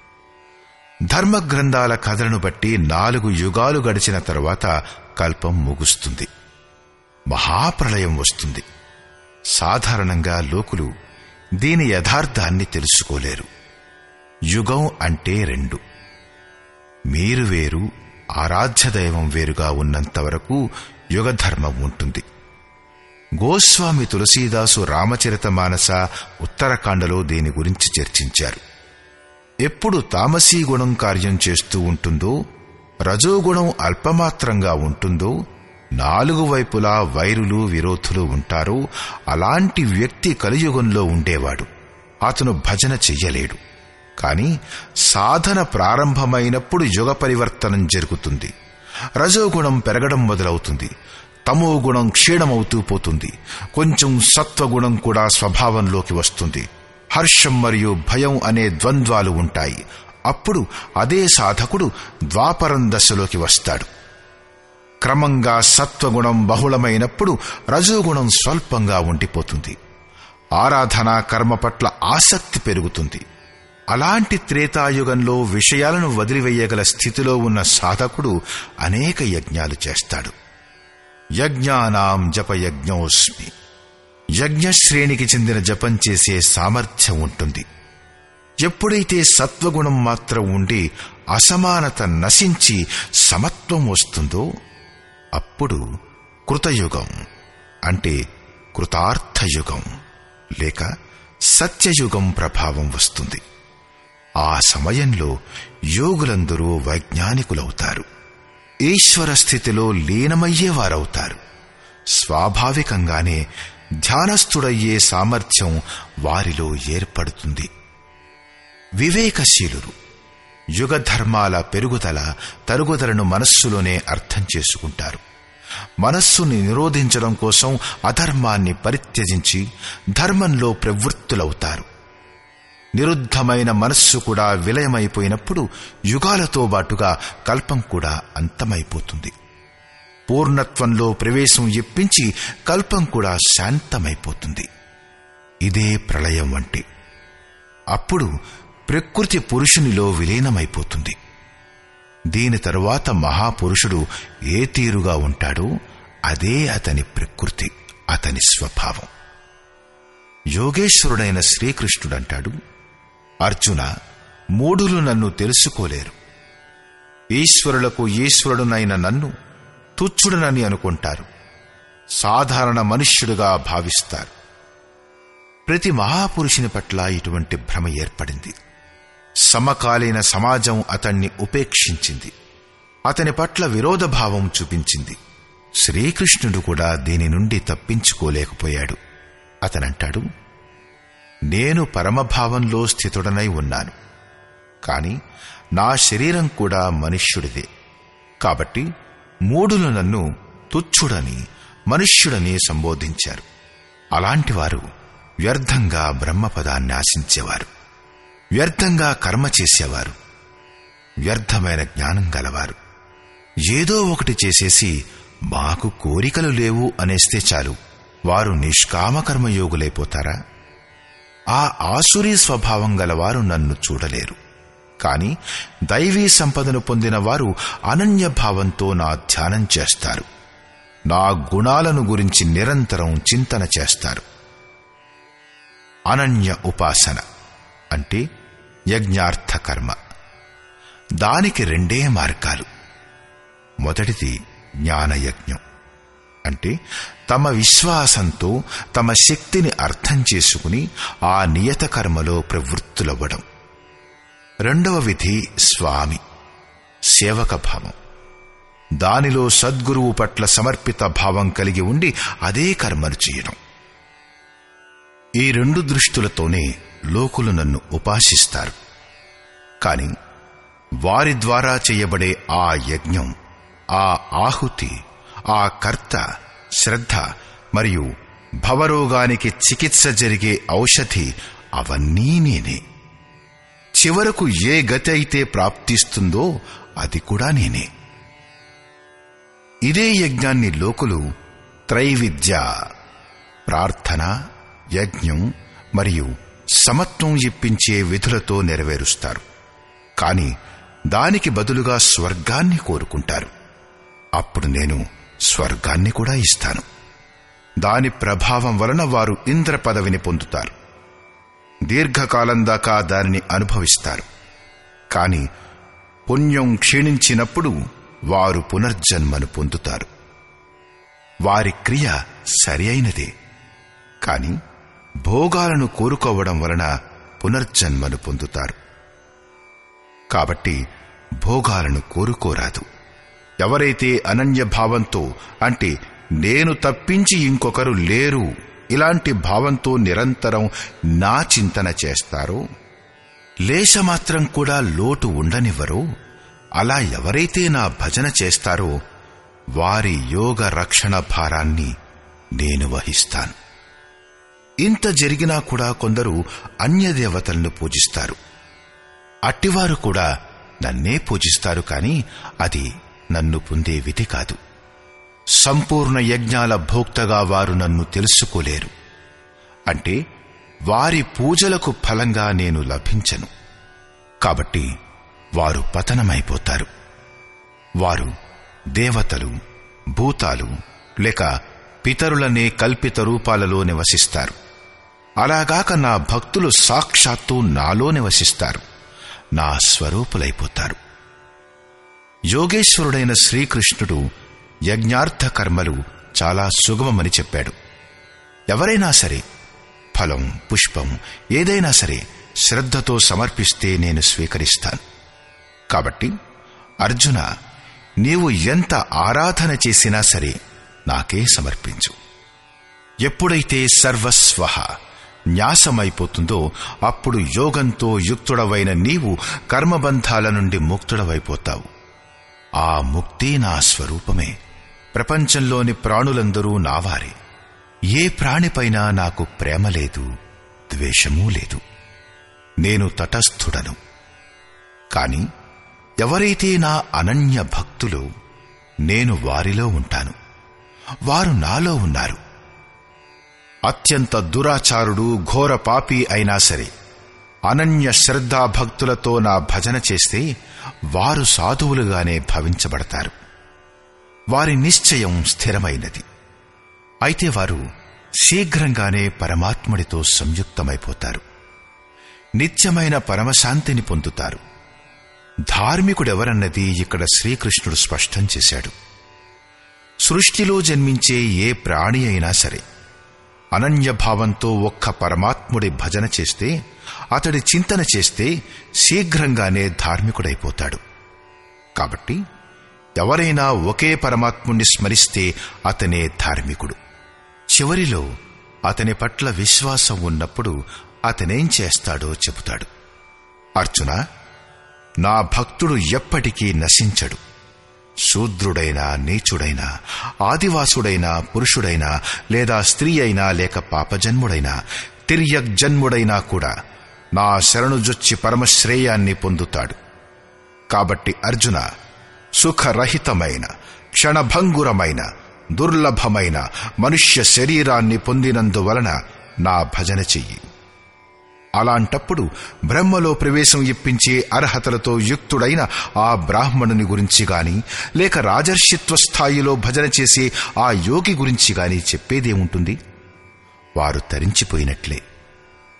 ధర్మ గ్రంథాల కథలను బట్టి నాలుగు యుగాలు గడిచిన తరువాత కల్పం ముగుస్తుంది మహాప్రళయం వస్తుంది సాధారణంగా లోకులు దీని యథార్థాన్ని తెలుసుకోలేరు యుగం అంటే రెండు మీరు వేరు ఆరాధ్య దైవం వేరుగా ఉన్నంత వరకు యుగధర్మం ఉంటుంది గోస్వామి తులసీదాసు రామచరిత మానస ఉత్తరాఖండలో దీని గురించి చర్చించారు ఎప్పుడు తామసీ గుణం కార్యం చేస్తూ ఉంటుందో రజోగుణం అల్పమాత్రంగా ఉంటుందో నాలుగు వైపులా వైరులు విరోధులు ఉంటారో అలాంటి వ్యక్తి కలియుగంలో ఉండేవాడు అతను భజన చెయ్యలేడు కాని సాధన ప్రారంభమైనప్పుడు యుగ పరివర్తనం జరుగుతుంది రజోగుణం పెరగడం మొదలవుతుంది తమో గుణం క్షీణమవుతూ పోతుంది కొంచెం సత్వగుణం కూడా స్వభావంలోకి వస్తుంది హర్షం మరియు భయం అనే ద్వంద్వాలు ఉంటాయి అప్పుడు అదే సాధకుడు ద్వాపరం దశలోకి వస్తాడు క్రమంగా సత్వగుణం బహుళమైనప్పుడు రజోగుణం స్వల్పంగా ఉండిపోతుంది ఆరాధన కర్మ పట్ల ఆసక్తి పెరుగుతుంది అలాంటి త్రేతాయుగంలో విషయాలను వదిలివేయగల స్థితిలో ఉన్న సాధకుడు అనేక యజ్ఞాలు చేస్తాడు యజ్ఞానాం జపయజ్ఞోస్మి యజ్ఞశ్రేణికి చెందిన జపం చేసే సామర్థ్యం ఉంటుంది ఎప్పుడైతే సత్వగుణం మాత్రం ఉండి అసమానత నశించి సమత్వం వస్తుందో అప్పుడు కృతయుగం అంటే కృతార్థయుగం లేక సత్యయుగం ప్రభావం వస్తుంది ఆ సమయంలో యోగులందరూ వైజ్ఞానికులవుతారు ఈశ్వర స్థితిలో లీనమయ్యేవారవుతారు స్వాభావికంగానే ధ్యానస్థుడయ్యే సామర్థ్యం వారిలో ఏర్పడుతుంది వివేకశీలురు యుగధర్మాల పెరుగుదల తరుగుదలను మనస్సులోనే అర్థం చేసుకుంటారు మనస్సుని నిరోధించడం కోసం అధర్మాన్ని పరిత్యజించి ధర్మంలో ప్రవృత్తులవుతారు నిరుద్ధమైన మనస్సు కూడా విలయమైపోయినప్పుడు యుగాలతో బాటుగా కల్పం కూడా అంతమైపోతుంది పూర్ణత్వంలో ప్రవేశం ఇప్పించి కల్పం కూడా శాంతమైపోతుంది ఇదే ప్రళయం వంటి అప్పుడు ప్రకృతి పురుషునిలో విలీనమైపోతుంది దీని తరువాత మహాపురుషుడు ఏ తీరుగా ఉంటాడో అదే అతని ప్రకృతి అతని స్వభావం యోగేశ్వరుడైన శ్రీకృష్ణుడంటాడు అర్జున మూఢులు నన్ను తెలుసుకోలేరు ఈశ్వరులకు ఈశ్వరుడునైన నన్ను తుచ్చుడనని అనుకుంటారు సాధారణ మనుష్యుడుగా భావిస్తారు ప్రతి మహాపురుషుని పట్ల ఇటువంటి భ్రమ ఏర్పడింది సమకాలీన సమాజం అతన్ని ఉపేక్షించింది అతని పట్ల విరోధభావం చూపించింది శ్రీకృష్ణుడు కూడా దీని నుండి తప్పించుకోలేకపోయాడు అతనంటాడు నేను పరమభావంలో స్థితుడనై ఉన్నాను కాని నా శరీరం కూడా మనుష్యుడిదే కాబట్టి మూడులు నన్ను తుచ్చుడని మనుష్యుడని సంబోధించారు అలాంటివారు వ్యర్థంగా బ్రహ్మపదాన్ని ఆశించేవారు వ్యర్థంగా కర్మ చేసేవారు వ్యర్థమైన జ్ఞానం గలవారు ఏదో ఒకటి చేసేసి మాకు కోరికలు లేవు అనేస్తే చాలు వారు నిష్కామ కర్మయోగులైపోతారా ఆ ఆసురీ స్వభావం గలవారు నన్ను చూడలేరు కాని దైవీ సంపదను పొందిన వారు అనన్య భావంతో నా ధ్యానం చేస్తారు నా గుణాలను గురించి నిరంతరం చింతన చేస్తారు అనన్య ఉపాసన అంటే యజ్ఞార్థ కర్మ దానికి రెండే మార్గాలు మొదటిది జ్ఞానయజ్ఞం అంటే తమ విశ్వాసంతో తమ శక్తిని అర్థం చేసుకుని ఆ నియత కర్మలో ప్రవృత్తులవ్వడం రెండవ విధి స్వామి సేవక భావం దానిలో సద్గురువు పట్ల సమర్పిత భావం కలిగి ఉండి అదే కర్మను చేయడం ఈ రెండు దృష్టులతోనే లోకులు నన్ను ఉపాసిస్తారు కాని వారి ద్వారా చేయబడే ఆ యజ్ఞం ఆ ఆహుతి ఆ కర్త శ్రద్ధ మరియు భవరోగానికి చికిత్స జరిగే ఔషధి అవన్నీ నేనే చివరకు ఏ గతి అయితే ప్రాప్తిస్తుందో అది కూడా నేనే ఇదే యజ్ఞాన్ని లోకులు త్రైవిద్య ప్రార్థన యజ్ఞం మరియు సమత్వం ఇప్పించే విధులతో నెరవేరుస్తారు కాని దానికి బదులుగా స్వర్గాన్ని కోరుకుంటారు అప్పుడు నేను స్వర్గాన్ని కూడా ఇస్తాను దాని ప్రభావం వలన వారు ఇంద్ర పదవిని పొందుతారు దీర్ఘకాలం దాకా దానిని అనుభవిస్తారు కాని పుణ్యం క్షీణించినప్పుడు వారు పునర్జన్మను పొందుతారు వారి క్రియ సరి అయినదే కాని భోగాలను కోరుకోవడం వలన పునర్జన్మను పొందుతారు కాబట్టి భోగాలను కోరుకోరాదు ఎవరైతే అనన్య భావంతో అంటే నేను తప్పించి ఇంకొకరు లేరు ఇలాంటి భావంతో నిరంతరం నా చింతన చేస్తారో లేశమాత్రం కూడా లోటు ఉండనివ్వరో అలా ఎవరైతే నా భజన చేస్తారో వారి యోగ రక్షణ భారాన్ని నేను వహిస్తాను ఇంత జరిగినా కూడా కొందరు అన్యదేవతలను పూజిస్తారు అట్టివారు కూడా నన్నే పూజిస్తారు కాని అది నన్ను పొందే విధి కాదు సంపూర్ణ యజ్ఞాల భోక్తగా వారు నన్ను తెలుసుకోలేరు అంటే వారి పూజలకు ఫలంగా నేను లభించను కాబట్టి వారు పతనమైపోతారు వారు దేవతలు భూతాలు లేక పితరులనే కల్పిత రూపాలలో నివసిస్తారు అలాగాక నా భక్తులు సాక్షాత్తు నాలో నివసిస్తారు నా స్వరూపులైపోతారు యోగేశ్వరుడైన శ్రీకృష్ణుడు యజ్ఞార్థ కర్మలు చాలా సుగమమని చెప్పాడు ఎవరైనా సరే ఫలం పుష్పం ఏదైనా సరే శ్రద్ధతో సమర్పిస్తే నేను స్వీకరిస్తాను కాబట్టి అర్జున నీవు ఎంత ఆరాధన చేసినా సరే నాకే సమర్పించు ఎప్పుడైతే సర్వస్వ న్యాసమైపోతుందో అప్పుడు యోగంతో యుక్తుడవైన నీవు కర్మబంధాల నుండి ముక్తుడవైపోతావు ఆ ముక్తి నా స్వరూపమే ప్రపంచంలోని ప్రాణులందరూ నావారే ఏ ప్రాణిపైనా నాకు ప్రేమ లేదు ద్వేషమూ లేదు నేను తటస్థుడను కాని ఎవరైతే నా అనన్య భక్తులు నేను వారిలో ఉంటాను వారు నాలో ఉన్నారు అత్యంత దురాచారుడు ఘోర పాపి అయినా సరే అనన్య శ్రద్ధా భక్తులతో నా భజన చేస్తే వారు సాధువులుగానే భావించబడతారు వారి నిశ్చయం స్థిరమైనది అయితే వారు శీఘ్రంగానే పరమాత్ముడితో సంయుక్తమైపోతారు నిత్యమైన పరమశాంతిని పొందుతారు ధార్మికుడెవరన్నది ఇక్కడ శ్రీకృష్ణుడు స్పష్టం చేశాడు సృష్టిలో జన్మించే ఏ ప్రాణి అయినా సరే అనన్యభావంతో ఒక్క పరమాత్ముడి భజన చేస్తే అతడి చింతన చేస్తే శీఘ్రంగానే ధార్మికుడైపోతాడు కాబట్టి ఎవరైనా ఒకే పరమాత్ముణ్ణి స్మరిస్తే అతనే ధార్మికుడు చివరిలో అతని పట్ల విశ్వాసం ఉన్నప్పుడు అతనేం చేస్తాడో చెబుతాడు అర్జున నా భక్తుడు ఎప్పటికీ నశించడు శూద్రుడైనా నీచుడైనా ఆదివాసుడైనా పురుషుడైనా లేదా స్త్రీ అయినా లేక పాపజన్ముడైనా తిర్యగ్జన్ముడైనా కూడా నా శరణుజొచ్చి పరమశ్రేయాన్ని పొందుతాడు కాబట్టి అర్జున సుఖరహితమైన క్షణభంగురమైన దుర్లభమైన మనుష్య శరీరాన్ని పొందినందువలన నా భజన చెయ్యి అలాంటప్పుడు బ్రహ్మలో ప్రవేశం ఇప్పించే అర్హతలతో యుక్తుడైన ఆ బ్రాహ్మణుని గురించి గాని లేక రాజర్షిత్వ స్థాయిలో భజన చేసే ఆ యోగి గురించి గాని చెప్పేదేముంటుంది వారు తరించిపోయినట్లే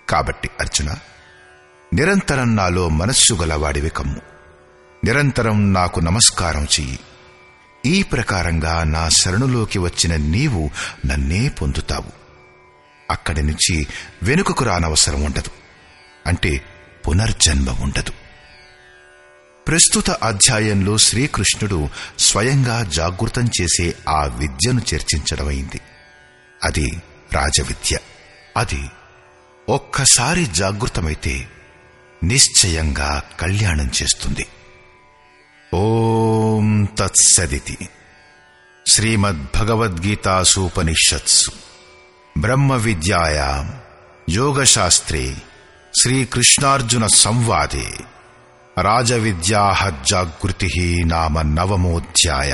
కాబట్టి అర్జున నిరంతరం నాలో మనస్సు గలవాడివి కమ్ము నిరంతరం నాకు నమస్కారం చెయ్యి ఈ ప్రకారంగా నా శరణులోకి వచ్చిన నీవు నన్నే పొందుతావు అక్కడి నుంచి వెనుకకు రానవసరం ఉండదు అంటే పునర్జన్మ ఉండదు ప్రస్తుత అధ్యాయంలో శ్రీకృష్ణుడు స్వయంగా జాగృతం చేసే ఆ విద్యను చర్చించడమైంది అది రాజవిద్య అది ఒక్కసారి జాగృతమైతే నిశ్చయంగా కళ్యాణం చేస్తుంది ఓం తత్సదితి శ్రీమద్భగవద్గీతాసూపనిషత్సు బ్రహ్మ విద్యాయాం యోగశాస్త్రే శ్రీకృష్ణార్జున సంవాదే రాజవిద్యా జాగృతి నామ నవమోధ్యాయ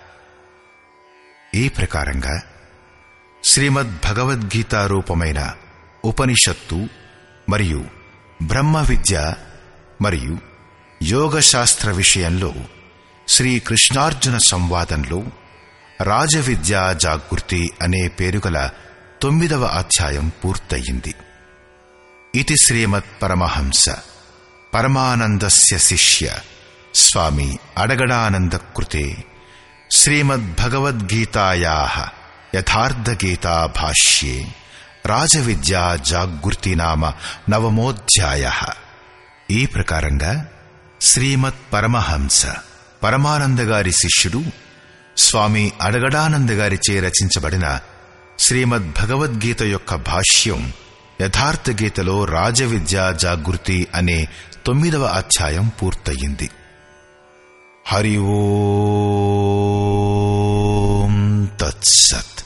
ఈ ప్రకారంగా శ్రీమద్ భగవద్గీత రూపమైన ఉపనిషత్తు మరియు బ్రహ్మ విద్య మరియు యోగశాస్త్ర విషయంలో శ్రీకృష్ణార్జున సంవాదంలో రాజవిద్యా జాగృతి అనే పేరుగల తొమ్మిదవ అధ్యాయం పూర్తయింది ఇది శ్రీమత్ పరమహంస పరమానందస్య శిష్య స్వామి అడగడానంద కృతే శ్రీమద్భగవద్గీతాయా యథార్థగీతా భాష్యే రాజవిద్యా జాగృతి నామ నవమోధ్యాయ ఈ ప్రకారంగా శ్రీమత్ పరమహంస పరమానంద గారి శిష్యుడు స్వామి అడగడానంద గారిచే రచించబడిన శ్రీమద్ భగవద్గీత యొక్క భాష్యం యథార్థ గీతలో రాజవిద్యా జాగృతి అనే తొమ్మిదవ అధ్యాయం పూర్తయింది హరి ఓం తత్సత్